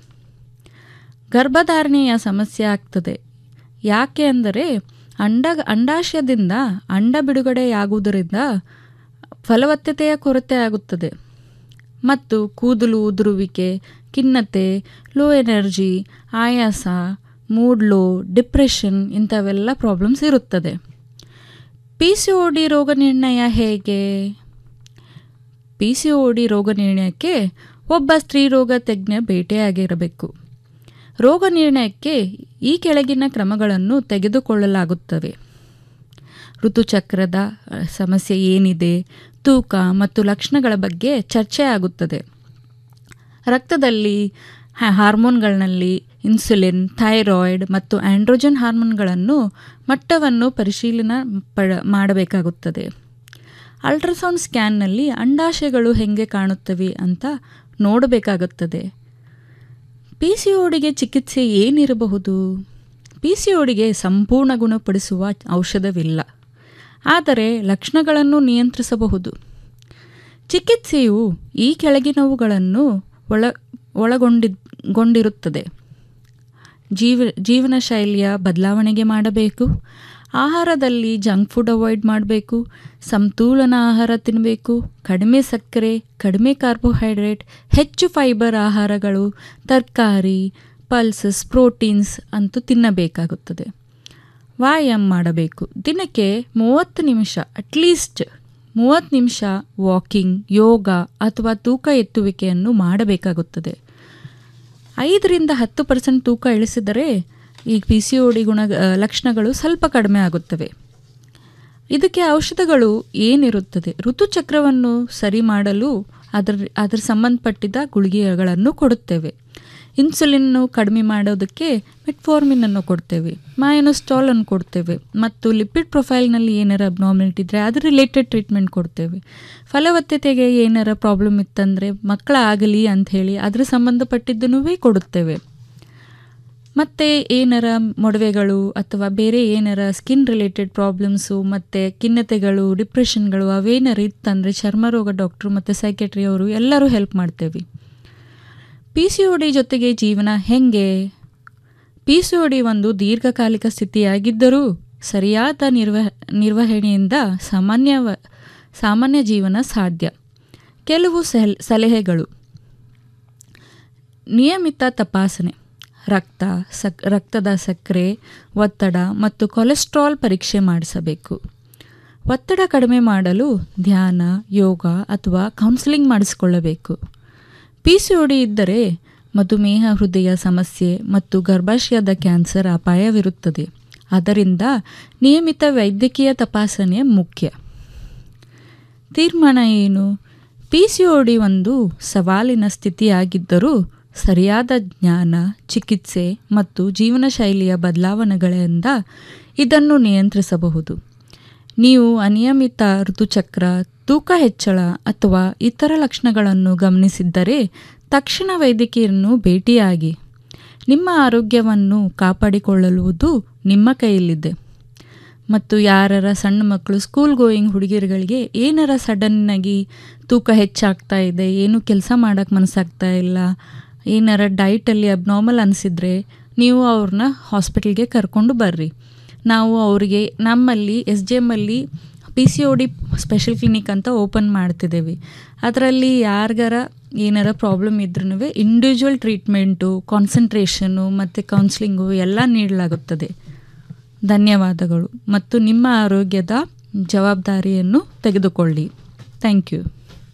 ಗರ್ಭಧಾರಣೆಯ ಸಮಸ್ಯೆ ಆಗ್ತದೆ ಯಾಕೆ ಅಂದರೆ ಅಂಡ ಅಂಡಾಶಯದಿಂದ ಅಂಡ ಬಿಡುಗಡೆಯಾಗುವುದರಿಂದ ಫಲವತ್ತತೆಯ ಕೊರತೆ ಆಗುತ್ತದೆ ಮತ್ತು ಕೂದಲು ಉದುರುವಿಕೆ ಖಿನ್ನತೆ ಲೋ ಎನರ್ಜಿ ಆಯಾಸ ಮೂಡ್ ಲೋ ಡಿಪ್ರೆಷನ್ ಇಂಥವೆಲ್ಲ ಪ್ರಾಬ್ಲಮ್ಸ್ ಇರುತ್ತದೆ ಪಿ ಸಿ ಒ ಡಿ ರೋಗ ನಿರ್ಣಯ ಹೇಗೆ ಪಿ ಸಿ ಒ ಡಿ ರೋಗ ನಿರ್ಣಯಕ್ಕೆ ಒಬ್ಬ ಸ್ತ್ರೀ ರೋಗ ತಜ್ಞ ಭೇಟಿಯಾಗಿರಬೇಕು ರೋಗ ನಿರ್ಣಯಕ್ಕೆ ಈ ಕೆಳಗಿನ ಕ್ರಮಗಳನ್ನು ತೆಗೆದುಕೊಳ್ಳಲಾಗುತ್ತವೆ ಋತುಚಕ್ರದ ಸಮಸ್ಯೆ ಏನಿದೆ ತೂಕ ಮತ್ತು ಲಕ್ಷಣಗಳ ಬಗ್ಗೆ ಚರ್ಚೆ ಆಗುತ್ತದೆ ರಕ್ತದಲ್ಲಿ ಹಾರ್ಮೋನ್ಗಳಲ್ಲಿ ಇನ್ಸುಲಿನ್ ಥೈರಾಯ್ಡ್ ಮತ್ತು ಆಂಡ್ರೋಜನ್ ಹಾರ್ಮೋನ್ಗಳನ್ನು ಮಟ್ಟವನ್ನು ಪರಿಶೀಲನೆ ಪಡ ಮಾಡಬೇಕಾಗುತ್ತದೆ ಅಲ್ಟ್ರಾಸೌಂಡ್ ಸ್ಕ್ಯಾನ್ನಲ್ಲಿ ಅಂಡಾಶಯಗಳು ಹೇಗೆ ಕಾಣುತ್ತವೆ ಅಂತ ನೋಡಬೇಕಾಗುತ್ತದೆ ಪಿ ಸಿ ಒಡಿಗೆ ಚಿಕಿತ್ಸೆ ಏನಿರಬಹುದು ಪಿ ಸಿ ಒಡಿಗೆ ಸಂಪೂರ್ಣ ಗುಣಪಡಿಸುವ ಔಷಧವಿಲ್ಲ ಆದರೆ ಲಕ್ಷಣಗಳನ್ನು ನಿಯಂತ್ರಿಸಬಹುದು ಚಿಕಿತ್ಸೆಯು ಈ ಕೆಳಗಿನವುಗಳನ್ನು ಒಳ ಒಳಗೊಂಡಿರುತ್ತದೆ ಜೀವ ಜೀವನ ಶೈಲಿಯ ಬದಲಾವಣೆಗೆ ಮಾಡಬೇಕು ಆಹಾರದಲ್ಲಿ ಜಂಕ್ ಫುಡ್ ಅವಾಯ್ಡ್ ಮಾಡಬೇಕು ಸಮತೋಲನ ಆಹಾರ ತಿನ್ನಬೇಕು ಕಡಿಮೆ ಸಕ್ಕರೆ ಕಡಿಮೆ ಕಾರ್ಬೋಹೈಡ್ರೇಟ್ ಹೆಚ್ಚು ಫೈಬರ್ ಆಹಾರಗಳು ತರಕಾರಿ ಪಲ್ಸಸ್ ಪ್ರೋಟೀನ್ಸ್ ಅಂತೂ ತಿನ್ನಬೇಕಾಗುತ್ತದೆ ವ್ಯಾಯಾಮ ಮಾಡಬೇಕು ದಿನಕ್ಕೆ ಮೂವತ್ತು ನಿಮಿಷ ಅಟ್ಲೀಸ್ಟ್ ಮೂವತ್ತು ನಿಮಿಷ ವಾಕಿಂಗ್ ಯೋಗ ಅಥವಾ ತೂಕ ಎತ್ತುವಿಕೆಯನ್ನು ಮಾಡಬೇಕಾಗುತ್ತದೆ ಐದರಿಂದ ಹತ್ತು ಪರ್ಸೆಂಟ್ ತೂಕ ಇಳಿಸಿದರೆ ಈ ಪಿ ಸಿ ಒ ಡಿ ಗುಣ ಲಕ್ಷಣಗಳು ಸ್ವಲ್ಪ ಕಡಿಮೆ ಆಗುತ್ತವೆ ಇದಕ್ಕೆ ಔಷಧಗಳು ಏನಿರುತ್ತದೆ ಋತುಚಕ್ರವನ್ನು ಸರಿ ಮಾಡಲು ಅದರ ಅದರ ಸಂಬಂಧಪಟ್ಟಿದ್ದ ಗುಳಿಗೆಗಳನ್ನು ಕೊಡುತ್ತೇವೆ ಇನ್ಸುಲಿನ್ನು ಕಡಿಮೆ ಮಾಡೋದಕ್ಕೆ ಮೆಟ್ಫಾರ್ಮಿನನ್ನು ಕೊಡ್ತೇವೆ ಮೈನೋಸ್ಟಾಲನ್ನು ಕೊಡ್ತೇವೆ ಮತ್ತು ಲಿಪಿಡ್ ಪ್ರೊಫೈಲ್ನಲ್ಲಿ ಏನಾರ ಅಬ್ನಾರ್ಮಲಿಟಿ ಇದ್ದರೆ ಅದ್ರ ರಿಲೇಟೆಡ್ ಟ್ರೀಟ್ಮೆಂಟ್ ಕೊಡ್ತೇವೆ ಫಲವತ್ತತೆಗೆ ಏನಾರ ಪ್ರಾಬ್ಲಮ್ ಇತ್ತಂದರೆ ಮಕ್ಕಳ ಆಗಲಿ ಅಂಥೇಳಿ ಅದ್ರ ಸಂಬಂಧಪಟ್ಟಿದ್ದನ್ನೂ ಕೊಡುತ್ತೇವೆ ಮತ್ತು ಏನಾರ ಮೊಡವೆಗಳು ಅಥವಾ ಬೇರೆ ಏನಾರ ಸ್ಕಿನ್ ರಿಲೇಟೆಡ್ ಪ್ರಾಬ್ಲಮ್ಸು ಮತ್ತು ಖಿನ್ನತೆಗಳು ಡಿಪ್ರೆಷನ್ಗಳು ಅವೇನಾರು ಇತ್ತಂದರೆ ಚರ್ಮರೋಗ ಡಾಕ್ಟ್ರು ಮತ್ತು ಸೈಕೆಟ್ರಿ ಅವರು ಎಲ್ಲರೂ ಹೆಲ್ಪ್ ಮಾಡ್ತೇವೆ ಪಿ ಸಿ ಒ ಡಿ ಜೊತೆಗೆ ಜೀವನ ಹೆಂಗೆ ಪಿ ಸಿ ಒ ಡಿ ಒಂದು ದೀರ್ಘಕಾಲಿಕ ಸ್ಥಿತಿಯಾಗಿದ್ದರೂ ಸರಿಯಾದ ನಿರ್ವಹ ನಿರ್ವಹಣೆಯಿಂದ ಸಾಮಾನ್ಯ ಸಾಮಾನ್ಯ ಜೀವನ ಸಾಧ್ಯ ಕೆಲವು ಸೆಲ್ ಸಲಹೆಗಳು ನಿಯಮಿತ ತಪಾಸಣೆ ರಕ್ತ ಸಕ್ ರಕ್ತದ ಸಕ್ಕರೆ ಒತ್ತಡ ಮತ್ತು ಕೊಲೆಸ್ಟ್ರಾಲ್ ಪರೀಕ್ಷೆ ಮಾಡಿಸಬೇಕು ಒತ್ತಡ ಕಡಿಮೆ ಮಾಡಲು ಧ್ಯಾನ ಯೋಗ ಅಥವಾ ಕೌನ್ಸಿಲಿಂಗ್ ಮಾಡಿಸಿಕೊಳ್ಳಬೇಕು ಪಿ ಸಿ ಒ ಡಿ ಇದ್ದರೆ ಮಧುಮೇಹ ಹೃದಯ ಸಮಸ್ಯೆ ಮತ್ತು ಗರ್ಭಾಶಯದ ಕ್ಯಾನ್ಸರ್ ಅಪಾಯವಿರುತ್ತದೆ ಆದ್ದರಿಂದ ನಿಯಮಿತ ವೈದ್ಯಕೀಯ ತಪಾಸಣೆ ಮುಖ್ಯ ತೀರ್ಮಾನ ಏನು ಪಿ ಸಿ ಒ ಡಿ ಒಂದು ಸವಾಲಿನ ಸ್ಥಿತಿಯಾಗಿದ್ದರೂ ಸರಿಯಾದ ಜ್ಞಾನ ಚಿಕಿತ್ಸೆ ಮತ್ತು ಜೀವನ ಶೈಲಿಯ ಬದಲಾವಣೆಗಳಿಂದ ಇದನ್ನು ನಿಯಂತ್ರಿಸಬಹುದು ನೀವು ಅನಿಯಮಿತ ಋತುಚಕ್ರ ತೂಕ ಹೆಚ್ಚಳ ಅಥವಾ ಇತರ ಲಕ್ಷಣಗಳನ್ನು ಗಮನಿಸಿದ್ದರೆ ತಕ್ಷಣ ವೈದ್ಯಕೀಯರನ್ನು ಭೇಟಿಯಾಗಿ ನಿಮ್ಮ ಆರೋಗ್ಯವನ್ನು ಕಾಪಾಡಿಕೊಳ್ಳುವುದು ನಿಮ್ಮ ಕೈಯಲ್ಲಿದೆ ಮತ್ತು ಯಾರರ ಸಣ್ಣ ಮಕ್ಕಳು ಸ್ಕೂಲ್ ಗೋಯಿಂಗ್ ಹುಡುಗಿಯರುಗಳಿಗೆ ಏನಾರ ಸಡನ್ನಾಗಿ ತೂಕ ಹೆಚ್ಚಾಗ್ತಾ ಇದೆ ಏನು ಕೆಲಸ ಮಾಡೋಕ್ಕೆ ಮನಸ್ಸಾಗ್ತಾ ಇಲ್ಲ ಏನಾರ ಡೈಟಲ್ಲಿ ಅಬ್ನಾರ್ಮಲ್ ಅನಿಸಿದ್ರೆ ನೀವು ಅವ್ರನ್ನ ಹಾಸ್ಪಿಟಲ್ಗೆ ಕರ್ಕೊಂಡು ಬರ್ರಿ ನಾವು ಅವರಿಗೆ ನಮ್ಮಲ್ಲಿ ಎಸ್ ಜಿ ಎಮ್ಮಲ್ಲಿ P C O D special clinic ಅಂತ ಓಪನ್ ಮಾಡ್ತಿದ್ದೇವೆ ಅದರಲ್ಲಿ ಯಾರಿಗಾರ ಏನಾರ ಪ್ರಾಬ್ಲಮ್ ಇದ್ರೂ ಇಂಡಿವಿಜುವಲ್ ಟ್ರೀಟ್ಮೆಂಟು ಕಾನ್ಸಂಟ್ರೇಷನು ಮತ್ತು ಕೌನ್ಸಿಲಿಂಗು ಎಲ್ಲ ನೀಡಲಾಗುತ್ತದೆ ಧನ್ಯವಾದಗಳು ಮತ್ತು ನಿಮ್ಮ ಆರೋಗ್ಯದ ಜವಾಬ್ದಾರಿಯನ್ನು ತೆಗೆದುಕೊಳ್ಳಿ ಥ್ಯಾಂಕ್ ಯು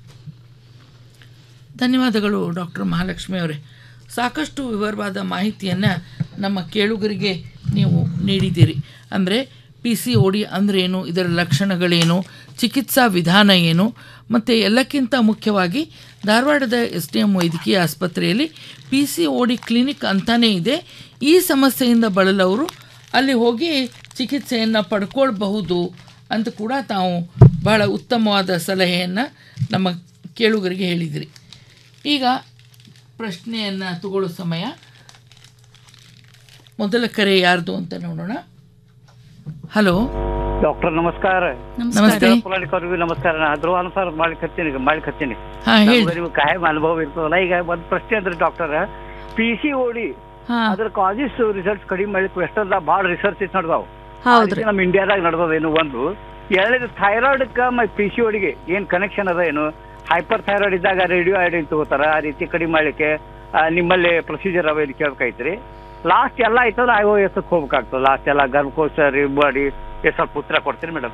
ಧನ್ಯವಾದಗಳು ಡಾಕ್ಟರ್ ಮಹಾಲಕ್ಷ್ಮಿ ಅವರೇ ಸಾಕಷ್ಟು ವಿವರವಾದ ಮಾಹಿತಿಯನ್ನು ನಮ್ಮ ಕೇಳುಗರಿಗೆ ನೀವು ನೀಡಿದ್ದೀರಿ ಅಂದರೆ ಪಿ ಸಿ ಒ ಡಿ ಅಂದ್ರೇನು ಇದರ ಲಕ್ಷಣಗಳೇನು ಚಿಕಿತ್ಸಾ ವಿಧಾನ ಏನು ಮತ್ತು ಎಲ್ಲಕ್ಕಿಂತ ಮುಖ್ಯವಾಗಿ ಧಾರವಾಡದ ಎಸ್ ಡಿ ಎಂ ವೈದ್ಯಕೀಯ ಆಸ್ಪತ್ರೆಯಲ್ಲಿ P C O D clinic ಅಂತಾನೇ ಇದೆ ಈ ಸಮಸ್ಯೆಯಿಂದ ಬಳಲವರು ಅಲ್ಲಿ ಹೋಗಿ ಚಿಕಿತ್ಸೆಯನ್ನು ಪಡ್ಕೊಳ್ಬಹುದು ಅಂತ ಕೂಡ ತಾವು ಬಹಳ ಉತ್ತಮವಾದ ಸಲಹೆಯನ್ನು ನಮ್ಮ ಕೇಳುಗರಿಗೆ ಹೇಳಿದಿರಿ ಈಗ ಪ್ರಶ್ನೆಯನ್ನು ತಗೊಳ್ಳೋ ಸಮಯ ಮೊದಲ ಕರೆ ಯಾರ್ದು ಅಂತ ನೋಡೋಣ ಹಲೋ ಡಾಕ್ಟರ್ ನಮಸ್ಕಾರ ನಮಸ್ತೆ. ಅವ್ರಿಗೂ ನಮಸ್ಕಾರ ನಾ ಧ್ರುವಾನುಸಾರ ಮಾಡ್ಲಿಕ್ಕೆ ಹತ್ತೀನಿ ಮಾಡ್ಲಿಕ್ಕೆ ಹತ್ತೀನಿ ಹಾ, ಹೇಳಿ. ನಮ್ಗೆ ನೀವು ಕಾಯಂ ಅನುಭವ ಇರ್ತದಲ್ಲ ಈಗ ಒಂದ್ ಪ್ರಶ್ನೆ ಅಂದ್ರೆ ಡಾಕ್ಟರ್ ಪಿ ಸಿ ಓಡಿ ಅದ್ರ ಕಾಸಸ್ ರಿಸಲ್ಟ್ಸ್ ಕಡಿಮೆ ಮಾಡ್ಲಿಕ್ಕೆ ವೆಸ್ಟರ್ನ್ದಾಗ ಭಾಳ ರಿಸರ್ಚ್ ನಡ್ದಾವ್ ಹೌದ್ರಿ. ನಮ್ಮ ಇಂಡಿಯಾದಾಗ ನಡ್ದದೇನು ಒಂದು ಎರಡನೇದು ಥೈರಾಯ್ಡ್ಕ ಪಿ ಸಿ ಓಡಿಗೆ ಏನ್ ಕನೆಕ್ಷನ್ ಅದ ಏನು ಹೈಪರ್ ಥೈರಾಯ್ಡ್ ಇದ್ದಾಗ ರೇಡಿಯೋ ಐಡಿನ್ ತಗೋತಾರ ಆ ರೀತಿ ಕಡಿಮೆ ಮಾಡ್ಲಿಕ್ಕೆ ಆ, ನಿಮ್ಮಲ್ಲಿ ಪ್ರೊಸೀಜರ್ ಅವ ಇಲ್ಲಿ ಕೇಳ್ಕೈತ್ರಿ ಲಾಸ್ಟ್ ಎಲ್ಲ ಆಯ್ತಂದ್ರೆ ಐ ಓ ಎಸ್ ಹೋಗ್ಬೇಕಾಗ್ತದೆ ಲಾಸ್ಟ್ ಎಲ್ಲ ಗರ್ಭಕೋಶ ಬಾಡಿ ಸ್ವಲ್ಪ ಉತ್ತರ ಕೊಡ್ತೀರಿ ಮೇಡಮ್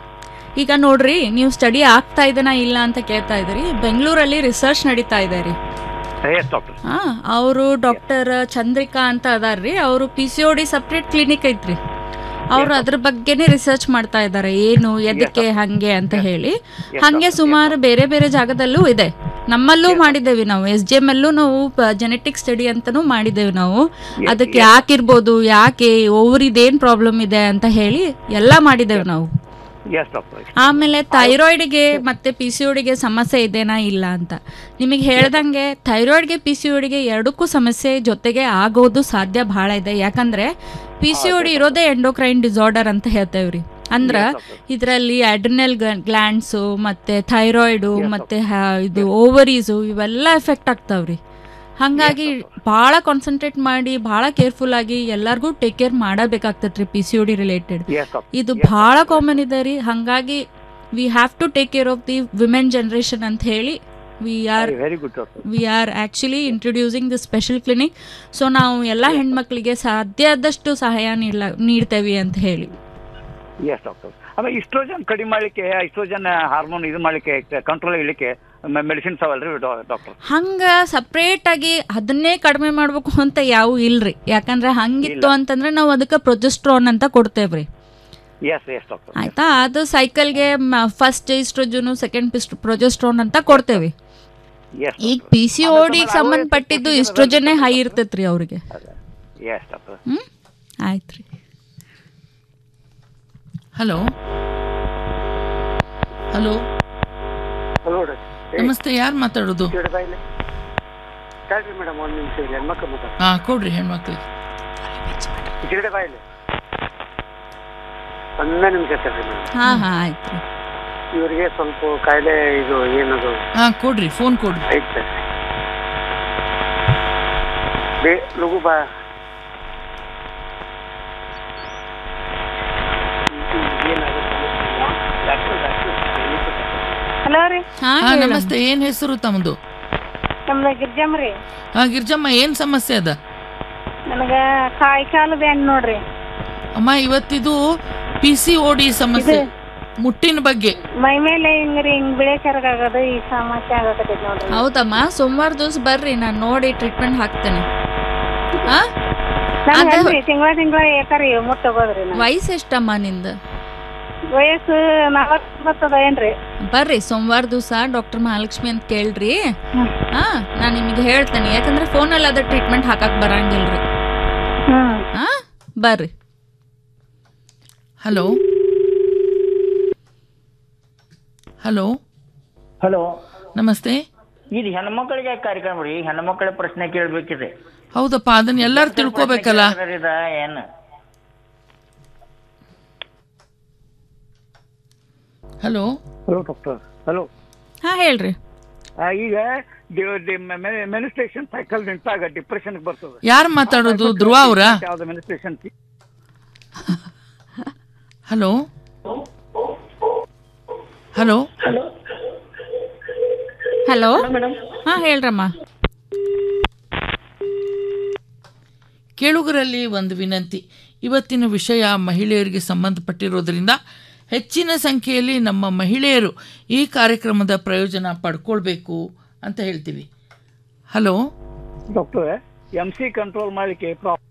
ಈಗ ನೋಡ್ರಿ ನೀವು ಸ್ಟಡಿ ಆಗ್ತಾ ಇದೆನಾ ಇಲ್ಲ ಅಂತ ಕೇಳ್ತಾ ಇದ್ದೀರಿ ಬೆಂಗಳೂರಲ್ಲಿ ರಿಸರ್ಚ್ ನಡೀತಾ ಇದೆ ರೀ ಎಸ್ ಡಾಕ್ಟರ್ ಹಾ ಅವರು ಡಾಕ್ಟರ್ ಚಂದ್ರಿಕಾ ಅಂತ ಅದಾರ್ರಿ ಅವರು P C O D separate clinic ಐತ್ರಿ ಅವ್ರು ಅದ್ರ ಬಗ್ಗೆನೇ ರಿಸರ್ಚ್ ಮಾಡ್ತಾ ಇದ್ದಾರೆ ಏನು ಎದಕ್ಕೆ ಹಂಗೆ ಅಂತ ಹೇಳಿ ಹಂಗೆ ಸುಮಾರು ಬೇರೆ ಬೇರೆ ಜಾಗದಲ್ಲೂ ಇದೆ ನಮ್ಮಲ್ಲೂ ಮಾಡಿದ್ದೇವೆ ನಾವು ಎಸ್ ಜಿ ಎಮ್ ಅಲ್ಲೂ ನಾವು ಜೆನೆಟಿಕ್ ಸ್ಟಡಿ ಅಂತಾನೂ ಮಾಡಿದ್ದೇವೆ ನಾವು ಅದಕ್ಕೆ ಯಾಕಿರ್ಬೋದು ಯಾಕೆ ಓವರಿದೇನ್ ಪ್ರಾಬ್ಲಮ್ ಇದೆ ಅಂತ ಹೇಳಿ ಎಲ್ಲ ಮಾಡಿದ್ದೇವೆ ನಾವು ಎಸ್ ಡಾಕ್ಟರ್ ಆಮೇಲೆ ಥೈರಾಯ್ಡ್ಗೆ ಮತ್ತೆ ಪಿ ಸಿ ಒಡಿಗೆ ಸಮಸ್ಯೆ ಇದೆನಾ ಇಲ್ಲ ಅಂತ ನಿಮಗೆ ಹೇಳ್ದಂಗೆ ಥೈರಾಯ್ಡ್ಗೆ ಪಿ ಸಿ ಒಡಿಗೆ ಎರಡಕ್ಕೂ ಸಮಸ್ಯೆ ಜೊತೆಗೆ ಆಗೋದು ಸಾಧ್ಯ ಬಹಳ ಇದೆ ಯಾಕಂದ್ರೆ ಪಿ ಸಿ ಒಡಿ ಇರೋದೇ ಎಂಡೋಕ್ರೈನ್ ಡಿಸಾರ್ಡರ್ ಅಂತ ಹೇಳ್ತೇವ್ರಿ ಅಂದ್ರ ಇದರಲ್ಲಿ ಅಡ್ರಿನಲ್ ಗ್ಲ್ಯಾಂಡ್ಸು ಮತ್ತೆ ಥೈರಾಯ್ಡು ಮತ್ತೆ ಹ- ಇದು ಓವರೀಸು ಇವೆಲ್ಲ ಎಫೆಕ್ಟ್ ಆಗ್ತಾವ್ರಿ ಹಾಗಾಗಿ ಭಾಳ ಕಾನ್ಸಂಟ್ರೇಟ್ ಮಾಡಿ ಭಾಳ ಕೇರ್ಫುಲ್ ಆಗಿ ಎಲ್ಲರಿಗೂ ಟೇಕ್ ಕೇರ್ ಮಾಡಬೇಕಾಗ್ತದ್ರಿ P C O D related ಇದು ಭಾಳ ಕಾಮನ್ ಇದೆ ರೀ ಹಾಗಾಗಿ we have to take care of the women generation ಅಂತ ಹೇಳಿ we are very good doctor we are actually introducing the special clinic so ನಾವು ಎಲ್ಲ ಹೆಣ್ಮಕ್ಳಿಗೆ ಸಾಧ್ಯ ಆದಷ್ಟು ಸಹಾಯ ನೀಡ್ಲಾ ನೀಡ್ತೇವೆ ಅಂತ ಹೇಳಿ ಎಸ್ ಡಾಕ್ಟರ್ ಆಮೇಲೆ ಇಸ್ಟ್ರೋಜನ್ ಕಡಿಮೆ ಮಾಡ್ಲಿಕ್ಕೆ ಇಸ್ಟ್ರೋಜನ್ ಹಾರ್ಮೋನ್ ಇದು ಮಾಡ್ಲಿಕ್ಕೆ ಕಂಟ್ರೋಲ್ ಇಡ್ಲಿಕ್ಕೆ ಮೆಡಿಸಿನ್ಸ್ ಅವಲ್ರಿ ಡಾಕ್ಟರ್ ಹಂಗ ಸಪ್ರೇಟ್ ಆಗಿ ಅದನ್ನೇ ಕಡಿಮೆ ಮಾಡ್ಬೇಕು ಅಂತ ಯಾವ ಇಲ್ರಿ ಯಾಕಂದ್ರೆ ಹಂಗಿತ್ತು ಅಂತಂದ್ರೆ ನಾವು ಅದಕ್ಕೆ ಪ್ರೊಜೆಸ್ಟ್ರಾನ್ ಅಂತ ಕೊಡ್ತೇವ್ರಿ ಎಸ್ ಎಸ್ ಡಾಕ್ಟರ್ ಆಯ್ತಾ ಅದು ಸೈಕಲ್ಗೆ ಫಸ್ಟ್ ಇಸ್ಟ್ರೋಜನು ಸೆಕೆಂಡ್ ಪಿಸ್ಟ್ ಪ್ರೊಜೆಸ್ಟ್ರಾನ್ ಅಂತ ಕೊಡ್ತೇವೆ ಎಸ್ ಈಗ ಪಿ ಸಿ ಓಡಿಗೆ ಸಂಬಂಧಪಟ್ಟಿದ್ದು ಇಸ್ಟ್ರೋಜನ್ನೇ ಹೈ ಇರ್ತೈತ್ರಿ ಅವ್ರಿಗೆ ಎಸ್ ಡಾಕ್ಟರ್ ಹ್ಮ್ ಆಯ್ತು ರೀ ಹಲೋ ಹಲೋ ಹಲೋ ನಮಸ್ತೆ ಯಾರು ಮಾತಾಡೋದು ತಡ್ರಿ ಮೇಡಮ್ ಒಂದು ನಿಮಿಷ ಇಲ್ಲಿ ಹೆಣ್ಮಕ್ಳು ಮಾತಾಡ್ತಾರೆ ಹಾ ಕೊಡ್ರಿ ಹೆಣ್ಮಕ್ಳಿಗೆ ಈ ಕಡೆ ಬಾಯಿಲಿ ಒಂದೇ ನಿಮಿಷ ತಡ್ರಿ ಮೇಡಮ್ ಹಾ ಹಾ ಆಯ್ತು ರೀ ಇವರಿಗೆ ಸ್ವಲ್ಪ ಕಾಯಿಲೆ ಇದು ಏನದು ಹಾ ಕೊಡ್ರಿ ಫೋನ್ ಕೊಡ್ರಿ ಐತೆ ಸರ್ ಬೇ ಲಘು ಬಾ ಹಲೋ ರೀ ಹಾ ನಮಸ್ತೆ ಏನ್ ಹೆಸರು ತಮ್ಮದು ನಮ್ದು ಗಿರ್ಜಮ್ಮ ರೀ ಹಾ ಗಿರ್ಜಮ್ಮ ಏನ್ ಸಮಸ್ಯೆ ಅದ ನನಗ ಕಾಯಿ ಕಾಲು ಬ್ಯಾನ್ ನೋಡ್ರಿ ಅಮ್ಮ ಇವತ್ತಿದು ಪಿ ಸಿ ಓಡಿ ಸಮಸ್ಯೆ ಮುಟ್ಟಿನ ಬಗ್ಗೆ ಮೈ ಮೇಲೆ ಹಿಂಗ್ರಿ ಹಿಂಗ್ ಬಿಳೆ ಕರಗಾಗದು ಈ ಸಮಸ್ಯೆ ಆಗತೈತಿ ನೋಡ್ರಿ ಹೌದಮ್ಮ ಸೋಮವಾರ ದಿವಸ ಬರ್ರಿ ನಾನು ನೋಡಿ ಟ್ರೀಟ್ಮೆಂಟ್ ಹಾಕ್ತೇನೆ ಆ ನನಗೆ ಅದು- ಅಲ್ರಿ ತಿಂಗಳ ತಿಂಗಳ ಏಕರಿ ಮುಟ್ಟ ಹೋಗೋದ್ರಿ ನಂಗೆ. ವಯಸ್ಸು ಎಷ್ಟಮ್ಮ ನಿಂದ ವಯಸ್ಸು ನಲವತ್ತೊಂಬತ್ತದ ಏನ್ರಿ ಬರ್ರಿ ಸೋಮವಾರ ದಿವಸ ಡಾಕ್ಟರ್ ಮಹಾಲಕ್ಷ್ಮಿ ಅಂತ ಕೇಳ್ರಿ ಹಾ ನಾನು ನಿಮಗೆ ಹೇಳ್ತೇನೆ ಯಾಕಂದ್ರೆ ಫೋನಲ್ಲಿ ಅದ ಟ್ರೀಟ್ಮೆಂಟ್ ಹಾಕಕ್ ಬರಂಗಿಲ್ರಿ ಹಾ ಬರ್ರಿ ಹಲೋ ಹಲೋ ಹಲೋ ನಮಸ್ತೆ ಇದು ಹೆಣ್ಮಕ್ಳಿಗೆ ಕಾರ್ಯಕ್ರಮ ರೀ ಹೆಣ್ಮಕ್ಳ ಪ್ರಶ್ನೆ ಕೇಳ್ಬೇಕಿದೆ ಹೌದಪ್ಪ ಅದನ್ನ ಎಲ್ಲಾರು ತಿಳ್ಕೊಬೇಕಲ್ಲ ಇದ ಏನ್ ಹಲೋ ಹಲೋ ಡಾಕ್ಟರ್ ಹಲೋ ಹಾ ಹೇಳ್ರಿ ಈಗ ಮೆನಿಸ್ಟ್ರೇಷನ್ ಸೈಕಲ್ ನಿಂತಾಗ ಡಿಪ್ರೆಷನ್ ಬರ್ತದೆ ಯಾರು ಮಾತಾಡೋದು ಧ್ರುವ ಅವ್ರಾ ಯಾವ್ದು ಮೆನಿಸ್ಟ್ರೇಷನ್ ಹಲೋ ಹಲೋ ಹಲೋ ಹಾ ಹೇಳ್ರಮ್ಮ ಕೇಳುಗರಲ್ಲಿ ಒಂದು ವಿನಂತಿ ಇವತ್ತಿನ ವಿಷಯ ಮಹಿಳೆಯರಿಗೆ ಸಂಬಂಧಪಟ್ಟಿರೋದ್ರಿಂದ ಹೆಚ್ಚಿನ ಸಂಖ್ಯೆಯಲ್ಲಿ ನಮ್ಮ ಮಹಿಳೆಯರು ಈ ಕಾರ್ಯಕ್ರಮದ ಪ್ರಯೋಜನ ಪಡ್ಕೊಳ್ಬೇಕು ಅಂತ ಹೇಳ್ತೀವಿ hello doctor M C control ಮಾಡ್ಲಿಕ್ಕೆ ಪ್ರಾಬ್ಲಮ್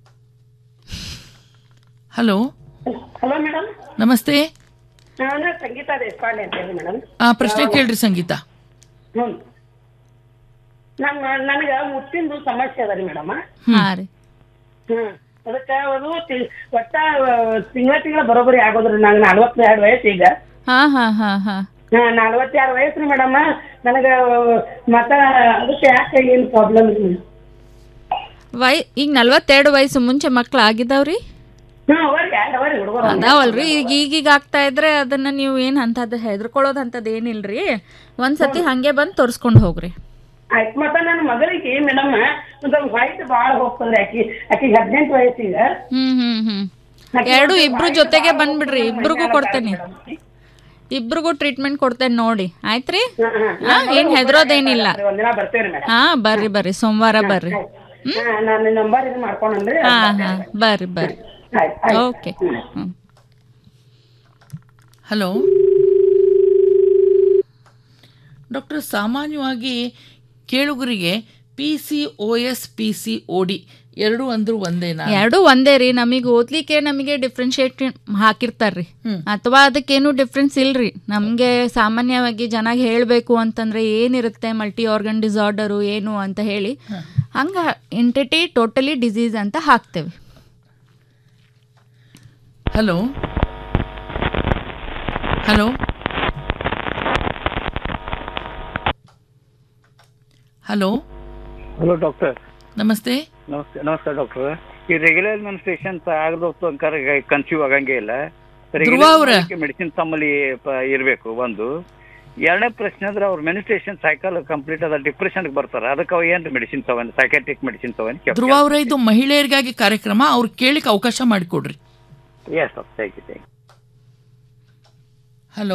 ಹಲೋ ಹಲೋ ಮೇಡಮ್ ನಮಸ್ತೆ ನಾನು ಸಂಗೀತಾ ದೇಶಪಾಂಡೆ ಅಂತ ಹೇಳಿ ಮೇಡಮ್ ಆ ಪ್ರಶ್ನೆ ಕೇಳ್ರಿ ಸಂಗೀತ ಹ್ಞೂ ನಮ್ಮ ನನಗೆ ಮುಟ್ಟಿಂದು ಸಮಸ್ಯೆ ಅದ ರೀ ಮೇಡಮ್ ಹಾ ರೀ ಹ್ಮ್ ಅದಕ್ಕೆ ಅದು ತಿ- ಒಟ್ಟ ತಿಂಗಳ ತಿಂಗಳ ಬರೋಬ್ಬರಿ ಆಗೋದ್ರಿ ನಂಗೆ ನಲ್ವತ್ತೆರಡು ವಯಸ್ಸು ಈಗ ಹಾ ಹಾ ಹಾ ಹಾ ಹಾ ನಲ್ವತ್ತೆರಡು ವಯಸ್ಸು ರೀ ಮೇಡಮ್ ನನಗ ಮತ್ತ ಅದಕ್ಕೆ ಯಾಕೆ ಏನು ಪ್ರಾಬ್ಲಮ್ ರೀ ವೈ ಈಗ ನಲ್ವತ್ತೆರಡು ವಯಸ್ಸು ಮುಂಚೆ ಮಕ್ಳು ಆಗಿದಾವ್ರಿ ಹ್ಞೂ ಅವರಿ ಎರಡು ಅವರಿ ಹುಡುಗರು ಅದಾವಲ್ರಿ ಈಗ ಈಗೀಗ ಆಗ್ತಾ ಇದ್ರೆ ಅದನ್ನ ನೀವು ಏನ್ ಅಂತದ್ ಹೆದರ್ಕೊಳ್ಳೋದ್ ಅಂತದ್ ಏನಿಲ್ರಿ ಒಂದ್ಸತಿ ಹಂಗೆ ಬಂದ್ ತೋರ್ಸ್ಕೊಂಡ್ ಹೋಗ್ರಿ ಆಯ್ತು ಮತ್ತೆ ನನ್ನ ಮಗಳಿಗೆ ಮೇಡಮ್ ಒಂದು ವಯಸ್ಸು ಭಾಳ ಹೋಗ್ತದ್ರಿ ಆಕಿ ಆಕಿಗೆ ಹದಿನೆಂಟು ವಯಸ್ಸಿಗ ಹ್ಮ್ ಹ್ಮ್ ಹ್ಮ್ ಎರಡು ಇಬ್ರು ಜೊತೆಗೆ ಬಂದ್ಬಿಡ್ರಿ ಇಬ್ರಿಗೂ ಕೊಡ್ತೇನೆ ಇಬ್ರಿಗೂ ಟ್ರೀಟ್ಮೆಂಟ್ ಕೊಡ್ತೇನೆ ನೋಡಿ ಆಯ್ತ್ರಿ ಹಾ ಏನ್ ಹೆದರೋದೇನಿಲ್ಲ ಒಂದಿನ ಬರ್ತೇವ್ರಿ ಮೇಡಮ್ ಹಾ ಬರ್ರಿ ಬರ್ರಿ ಸೋಮವಾರ ಬರ್ರಿ ನಾನು ನಂಬರ್ ಇದು ಮಾಡ್ಕೊಂಡ್ರಿ ಹಾ ಹಾ ಬರ್ರಿ ಬರ್ರಿ ಓಕೆ ಹ್ಮ್ ಹಲೋ ಡಾಕ್ಟರ್ ಸಾಮಾನ್ಯವಾಗಿ ಕೇಳುಗರಿಗೆ P C O S P C O D ಎರಡು ಅಂದ್ರು ಒಂದೇನಾ ಎರಡು ಒಂದೇ ರೀ ನಮಗೆ ಓದ್ಲಿಕ್ಕೆ ನಮಗೆ ಡಿಫ್ರೆನ್ಶಿಯೇಟ್ ಹಾಕಿರ್ತಾರ್ರಿ ಅಥವಾ ಅದಕ್ಕೇನು ಡಿಫ್ರೆನ್ಸ್ ಇಲ್ರಿ ನಮಗೆ ಸಾಮಾನ್ಯವಾಗಿ ಜನ ಹೇಳಬೇಕು ಅಂತಂದ್ರೆ ಏನಿರುತ್ತೆ ಮಲ್ಟಿ ಆರ್ಗನ್ ಡಿಸಾರ್ಡರು ಏನು ಅಂತ ಹೇಳಿ ಹಂಗ ಎಂಟಿಟಿ ಟೋಟಲಿ ಡಿಸೀಸ್ ಅಂತ ಹಾಕ್ತೇವೆ hello hello hello hello doctor ನಮಸ್ತೆ ನಮಸ್ತೆ ನಮಸ್ಕಾರ ಡಾಕ್ಟರ್ ಈ ರೆಗ್ಯುಲರ್ ಮೆನಿಸ್ಟ್ರೇಷನ್ ಆಗದೋಸ್ತು ಅಂಕಾರ ಕನ್ಸ್ಯೂವ್ ಆಗಂಗೆ ಇಲ್ಲ ಧ್ರುವ ಅವ್ರೆ. ಮೆಡಿಸಿನ್ ತಮ್ಮಲ್ಲಿ ಪ- ಇರ್ಬೇಕು ಒಂದು ಎರಡನೇ ಪ್ರಶ್ನೆ ಅಂದ್ರೆ ಅವ್ರ ಮೆನಿಸ್ಟ್ರೇಷನ್ ಸೈಕಲ್ ಕಂಪ್ಲೀಟ್ ಅದ ಡಿಪ್ರೆಷನ್ ಬರ್ತಾರ ಅದಕ್ಕೆ ಅವ್ ಏನ್ರಿ ಮೆಡಿಸಿನ್ ತಗೊಂಡ್ ಸೈಕಾಟ್ರಿಕ್ ಮೆಡಿಸಿನ್ ತಗೊಂಡ್ ಧ್ರುವ ಅವರ ಇದು ಮಹಿಳೆಯರಿಗಾಗಿ ಕಾರ್ಯಕ್ರಮ ಅವ್ರು ಕೇಳಿಕ್ ಅವಕಾಶ ಮಾಡಿಕೊಡ್ರಿ yes thank you thank hello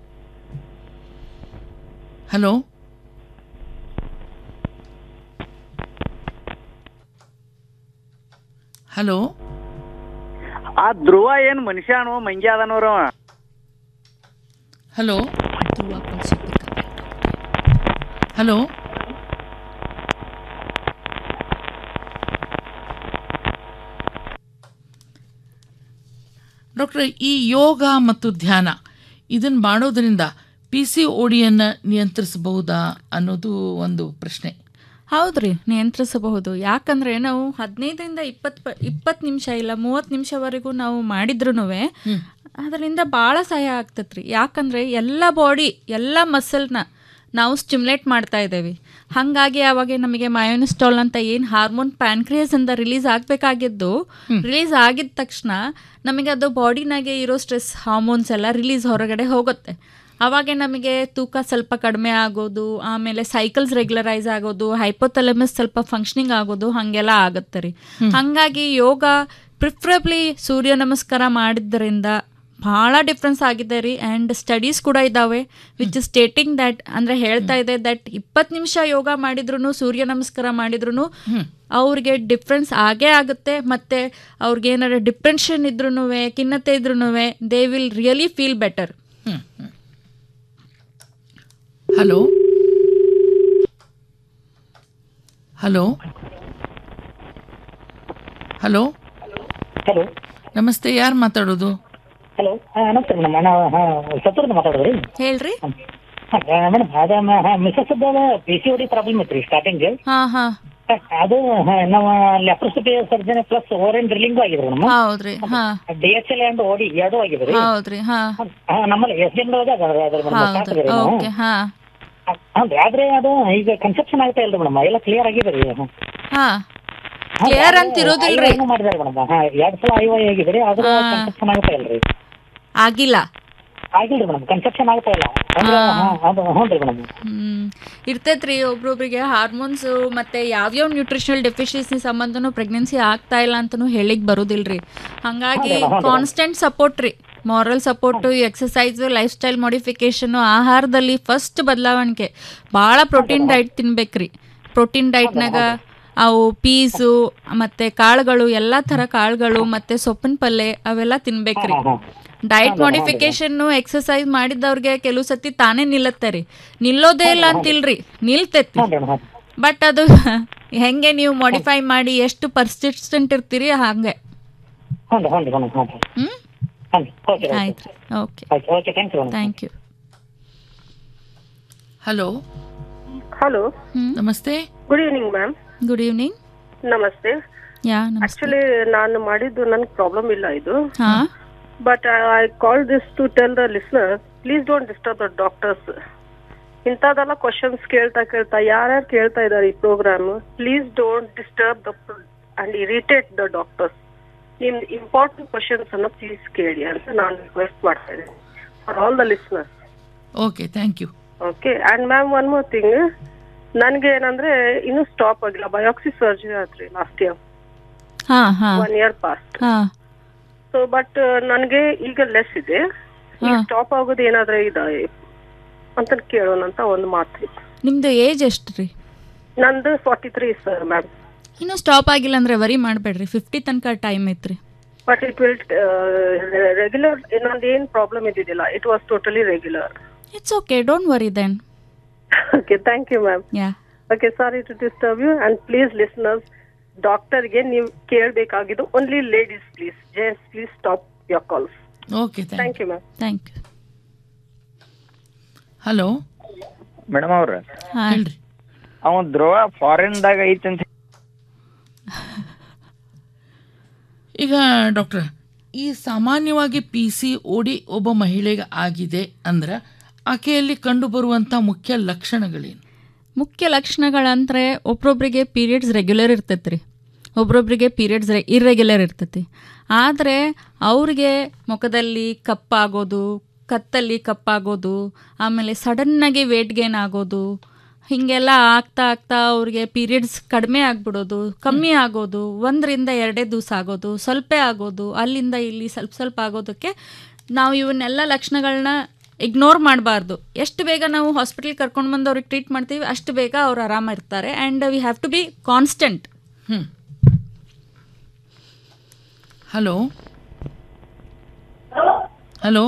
hello hello ಆ ಧ್ರುವ ಏನ್ ಮನುಷ್ಯನೋ ಮಂಗ್ಯ ಅದನೋರವ ಹಲೋ ಹಲೋ ಡಾಕ್ಟ್ರೆ ಈ ಯೋಗ ಮತ್ತು ಧ್ಯಾನ ಇದನ್ನ ಮಾಡೋದ್ರಿಂದ ಪಿ ಸಿ ಓಡಿಯನ್ನು ನಿಯಂತ್ರಿಸಬಹುದಾ ಅನ್ನೋದು ಒಂದು ಪ್ರಶ್ನೆ ಹೌದ್ರಿ ನಿಯಂತ್ರಿಸಬಹುದು ಯಾಕಂದ್ರೆ ನಾವು ಹದಿನೈದರಿಂದ ಇಪ್ಪತ್ತು ಇಪ್ಪತ್ತು ನಿಮಿಷ ಇಲ್ಲ ಮೂವತ್ತು ನಿಮಿಷವರೆಗೂ ನಾವು ಮಾಡಿದ್ರು ಅದರಿಂದ ಭಾಳ ಸಹಾಯ ಆಗ್ತತ್ರಿ ಯಾಕಂದ್ರೆ ಎಲ್ಲ ಬಾಡಿ ಎಲ್ಲ ಮಸಲ್ನ ನಾವು ಸ್ಟಿಮ್ಯುಲೇಟ್ ಮಾಡ್ತಾ ಇದ್ದೇವೆ ಹಾಗಾಗಿ ಅವಾಗ ನಮಗೆ ಮಯೋನಿಸ್ಟಾಲ್ ಅಂತ ಏನು ಹಾರ್ಮೋನ್ ಪ್ಯಾನ್ಕ್ರಿಯಸ್ ಅಂತ ರಿಲೀಸ್ ಆಗಬೇಕಾಗಿದ್ದು ರಿಲೀಸ್ ಆಗಿದ ತಕ್ಷಣ ನಮಗೆ ಅದು ಬಾಡಿನಾಗೆ ಇರೋ ಸ್ಟ್ರೆಸ್ ಹಾರ್ಮೋನ್ಸ್ ಎಲ್ಲ ರಿಲೀಸ್ ಹೊರಗಡೆ ಹೋಗುತ್ತೆ ಅವಾಗ ನಮಗೆ ತೂಕ ಸ್ವಲ್ಪ ಕಡಿಮೆ ಆಗೋದು ಆಮೇಲೆ ಸೈಕಲ್ಸ್ ರೆಗ್ಯುಲರೈಸ್ ಆಗೋದು ಹೈಪೋಥಲಮಸ್ ಸ್ವಲ್ಪ ಫಂಕ್ಷನಿಂಗ್ ಆಗೋದು ಹಾಗೆಲ್ಲ ಆಗುತ್ತೆ ರೀ ಹಾಗಾಗಿ ಯೋಗ ಪ್ರಿಫರಬ್ಲಿ ಸೂರ್ಯ ನಮಸ್ಕಾರ ಮಾಡಿದ್ದರಿಂದ ಭಾಳ ಡಿಫ್ರೆನ್ಸ್ ಆಗಿದೆ ರೀ ಆ್ಯಂಡ್ ಸ್ಟಡೀಸ್ ಕೂಡ ಇದ್ದಾವೆ ವಿಚ್ ಸ್ಟೇಟಿಂಗ್ ದ್ಯಾಟ್ ಅಂದರೆ ಹೇಳ್ತಾ ಇದೆ ದಟ್ ಇಪ್ಪತ್ತು ನಿಮಿಷ ಯೋಗ ಮಾಡಿದ್ರು ಸೂರ್ಯ ನಮಸ್ಕಾರ ಮಾಡಿದ್ರು ಅವ್ರಿಗೆ ಡಿಫ್ರೆನ್ಸ್ ಆಗೇ ಆಗುತ್ತೆ ಮತ್ತು ಅವ್ರಿಗೆ ಏನಾದ್ರು ಡಿಪ್ರೆಷನ್ ಇದ್ರೂ ಖಿನ್ನತೆ ಇದ್ರೂ they will really feel better hello hello hello hello ನಮಸ್ತೆ ಯಾರು ಮಾತಾಡೋದು ಹಲೋ ನಮಸ್ತೆ ಮೇಡಮ್ ನಾವು ಸತ್ತೂರ್ದ ಮಾತಾಡೋದ್ರಿ ಹೇಳ್ರಿ ಮೇಡಮ್ ಅದ Mrs P C D problem ಇತ್ತು ರೀ ಸ್ಟಾರ್ಟಿಂಗ್ ಹಾ ಹಾ ಅದು ಹಾ, ನಾವು laparoscopy surgeon plus ovarian drilling ಆಗಿದೆ ಮೇಡಮ್ ಹೌದ್ರಿ ಹಾ ಡಿ ಎಚ್ ಎಲ್ ಅಂಡ್ ಓಡಿ ಎರಡೂ ಆಗಿದೆ ರೀ ಹೌದ್ರಿ ಹಾ ಹಾ, ನಮ್ಮಲ್ಲಿ ಎಸ್ ಡಿ ಎಮ್ ಅದ್ರ ಹೌದು ಓಕೆ ಹಾ ಹೌದ್ರಿ ಆದ್ರೆ ಅದು ಈಗ ಕನ್ಸೆಪ್ಷನ್ ಆಗ್ತಾ ಇಲ್ರಿ ಮೇಡಮ್ ಎಲ್ಲ ಕ್ಲಿಯರ್ ಆಗಿದೆ ರೀ ಹಾ ಕ್ಲಿಯರ್ ಅಂತ ಇರೋದಿಲ್ರಿ ಮಾಡಿದಾರೆ ಮೇಡಮ್ ಹಾ ಎರಡ್ ಸಲ ಐ ವೈ ಆಗಿದೆ ರೀ ಆದ್ರೆ ಹಾ. ಕನ್ಸೆಪ್ಷನ್ ಆಗ್ತಾ ಇಲ್ರಿ ಆಗಿಲ್ಲ ಆಗಿಲ್ರಿ ಮೇಡಮ್ ಕನ್ಸೆಪ್ಷನ್ ಆಗ್ತಾ ಇಲ್ಲ ಅಂದ್ರೆ ಹಾ, ಅದು ಹ್ಞೂ ರೀ ಮೇಡಮ್ ಹ್ಮ್ ಇರ್ತೈತ್ರಿ ಒಬ್ರೊಬ್ರಿಗೆ ಹಾರ್ಮೋನ್ಸ್ ಮತ್ತೆ ಯಾವ್ಯಾವ ನ್ಯೂಟ್ರಿಷನಲ್ ಡೆಫಿಷಿಯನ್ಸಿ ಸಂಬಂಧನೂ ಪ್ರೆಗ್ನೆನ್ಸಿ ಆಗ್ತಾ ಇಲ್ಲ ಅಂತನೂ ಹೇಳಿಕ್ ಬರೋದಿಲ್ರಿ ಹಂಗಾಗಿ ಹೌದಲ್ಲ, ಹೌದಲ್ಲ. ಕಾನ್ಸ್ಟೆಂಟ್ ಸಪೋರ್ಟ್ ರೀ moral support exercise lifestyle modification ಆಹಾರದಲ್ಲಿ ಫಸ್ಟ್ ಬದಲಾವಣೆ ಭಾಳ ಪ್ರೋಟೀನ್ ಡೈಟ್ ತಿನ್ಬೇಕ್ರಿ ಪ್ರೋಟೀನ್ ಡೈಟ್ನಾಗ ಅವು ಪೀಸು ಮತ್ತೆ ಕಾಳುಗಳು ಎಲ್ಲ ಥರ ಕಾಳುಗಳು ಮತ್ತೆ ಸೊಪ್ಪಿನ ಪಲ್ಯ ಅವೆಲ್ಲ ತಿನ್ಬೇಕ್ರಿ ಡಯಟ್ ಮಾಡಿಫಿಕೇಶನ್ ಎಕ್ಸಸೈಸ್ ಮಾಡಿದವ್ರಿಗೆ ಕೆಲವು ಸತಿ ತಾನೇ ನಿಲ್ಲತ್ತೆ ರೀ ನಿಲ್ಲೋದೇ ಇಲ್ಲ ಅಂತಿಲ್ರಿ ನಿಲ್ತೈತಿ ಬಟ್ ಅದು ಹೆಂಗೆ ನೀವು ಮಾಡಿಫೈ ಮಾಡಿ ಎಷ್ಟು ಪರ್ಸಿಸ್ಟೆಂಟ್ ಇರ್ತೀರಿ ಹಂಗೆ ಹ್ಞೂ ರೀ ಹ್ಞೂ ರೀ ಮೇಡಮ್ ಹ್ಞೂ ರೀ ಹ್ಮ್ ಹ್ಞೂ ರೀ ಓಕೆ ಆಯ್ತು ಓಕೆ ಆಯ್ತು okay thanks madam thank you hello hello ನಮಸ್ತೆ good evening ma'am good evening ನಮಸ್ತೆ ಯಾ ನಮಸ್ತೆ ಆಕ್ಚುಲಿ ನಾನು ಮಾಡಿದ್ದು ನನ್ಗೆ ಪ್ರಾಬ್ಲಮ್ ಇಲ್ಲ ಇದು ಹಾ but I call this to tell the listener please don't disturb the doctors ಇಂಥದ್ದೆಲ್ಲ ಕ್ವಶನ್ಸ್ ಕೇಳ್ತಾ ಕೇಳ್ತಾ ಯಾರ್ಯಾರು ಕೇಳ್ತಾ ಇದ್ದಾರೆ ಈ programme please don't disturb the and irritate the doctors ನಿಮ್ದು ಇಂಪಾರ್ಟೆಂಟ್ ಕ್ವಶನ್ಸ್ ಅನ್ನ ಪ್ಲೀಸ್ ಕೇಳಿ ಅಂತ ನಾನು ರಿಕ್ವೆಸ್ಟ್ ಮಾಡ್ತಾ ಇದ್ದೀನಿ for all the listeners okay thank you okay and ma'am one more thing ನನ್ಗೆ ಏನಂದ್ರೆ ಇನ್ನೂ ಸ್ಟಾಪ್ ಆಗಿಲ್ಲ ಬಯೋಕ್ಸಿ ಸರ್ಜರಿ ಆತ್ರಿ ಲಾಸ್ಟ್ ಇಯರ್ ಹಾ ಹಾ ಒನ್ ಇಯರ್ ಪಾಸ್ಟ್ ಹಾ ಸೊ ಬಟ್ ನನಗೆ ಈಗ ಲೆಸ್ ಇದೆ ಈಗ ಸ್ಟಾಪ್ ಆಗೋದು ಏನಾದ್ರೆ ಇದೆ ಅಂತ ಕೇಳೋಣ ಅಂತ ಒಂದು ಮಾತು ನಿಮ್ದು ಏಜ್ ಎಷ್ಟು ರೀ ನಂದು ಫಾರ್ಟಿ ತ್ರೀ ಸರ್ ಮ್ಯಾಮ್ ಇನ್ನೂ ಸ್ಟಾಪ್ ಆಗಿಲ್ಲ ಅಂದ್ರೆ ವರಿ ಮಾಡಬೇಡ್ರಿ ಫಿಫ್ಟಿ ತನಕ ಟೈಮ್ ಐತ್ರಿ ಬಟ್ ಇಟ್ ವಿಲ್ ರೆಗ್ಯುಲರ್ ಇನ್ನೊಂದು ಏನ್ ಪ್ರಾಬ್ಲಮ್ ಇದ್ದಿದ್ದಿಲ್ಲ it was totally regular it's okay don't worry then okay thank you ma'am yeah okay sorry to disturb you and please listeners ಡಾಕ್ಟರ್ಗೆ ನೀವು ಕೇಳಬೇಕಾಗಿದ್ದು only ladies please gents please stop your calls okay thank you ma'am thank you hello madam ಅವ್ರ ಹೇಳ್ರಿ ಅವನ್ ಧ್ರುವ ಫಾರಿನ್ದಾಗ ಐತಂತ ಈಗ doctor ಈ ಸಾಮಾನ್ಯವಾಗಿ P C O D ಒಬ್ಬ ಮಹಿಳೆಗೆ ಆಗಿದೆ ಅಂದ್ರೆ ಆಕೆಯಲ್ಲಿ ಕಂಡುಬರುವಂಥ ಮುಖ್ಯ ಲಕ್ಷಣಗಳೇನು ಮುಖ್ಯ ಲಕ್ಷಣಗಳಂದ್ರೆ ಒಬ್ರೊಬ್ರಿಗೆ ಪೀರಿಯಡ್ಸ್ ರೆಗ್ಯುಲರ್ ಇರ್ತೈತೆ ರೀ ಒಬ್ರೊಬ್ರಿಗೆ ಪೀರಿಯಡ್ಸ್ ಇರ್ರೆಗ್ಯುಲರ್ ಇರ್ತೈತಿ ಆದರೆ ಅವ್ರಿಗೆ ಮುಖದಲ್ಲಿ ಕಪ್ಪಾಗೋದು ಕತ್ತಲ್ಲಿ ಕಪ್ಪಾಗೋದು ಆಮೇಲೆ ಸಡನ್ನಾಗಿ ವೇಟ್ ಗೇನ್ ಆಗೋದು ಹೀಗೆಲ್ಲ ಆಗ್ತಾ ಆಗ್ತಾ ಅವ್ರಿಗೆ ಪೀರಿಯಡ್ಸ್ ಕಡಿಮೆ ಆಗ್ಬಿಡೋದು ಕಮ್ಮಿ ಆಗೋದು ಒಂದರಿಂದ ಎರಡೇ ದಿವಸ ಆಗೋದು ಸ್ವಲ್ಪ ಆಗೋದು ಅಲ್ಲಿಂದ ಇಲ್ಲಿ ಸ್ವಲ್ಪ ಸ್ವಲ್ಪ ಆಗೋದಕ್ಕೆ ನಾವು ಇವನ್ನೆಲ್ಲ ಲಕ್ಷಣಗಳನ್ನ ಇಗ್ನೋರ್ ಮಾಡಬಾರ್ದು ಎಷ್ಟು ಬೇಗ ನಾವು ಹಾಸ್ಪಿಟಲ್ ಕರ್ಕೊಂಡು ಬಂದು ಅವ್ರಿಗೆ ಟ್ರೀಟ್ ಮಾಡ್ತೀವಿ ಅಷ್ಟು ಬೇಗ ಅವ್ರು ಆರಾಮ ಇರ್ತಾರೆ and we have to be constant ಹ್ಞೂ ಹಲೋ ಹಲೋ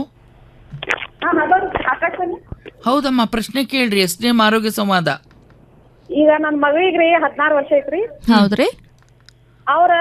ಹೌದಮ್ಮ ಪ್ರಶ್ನೆ ಕೇಳ್ರಿ ಎಸ್ ಡಿ ಎಂ ಆರೋಗ್ಯ ಸಂವಾದ ಈಗ ನನ್ನ ಮಗಳಿಗ್ರಿ ಹದಿನಾರು ವರ್ಷ ಐತ್ರಿ ಹೌದ್ರಿ ಅವ್ರ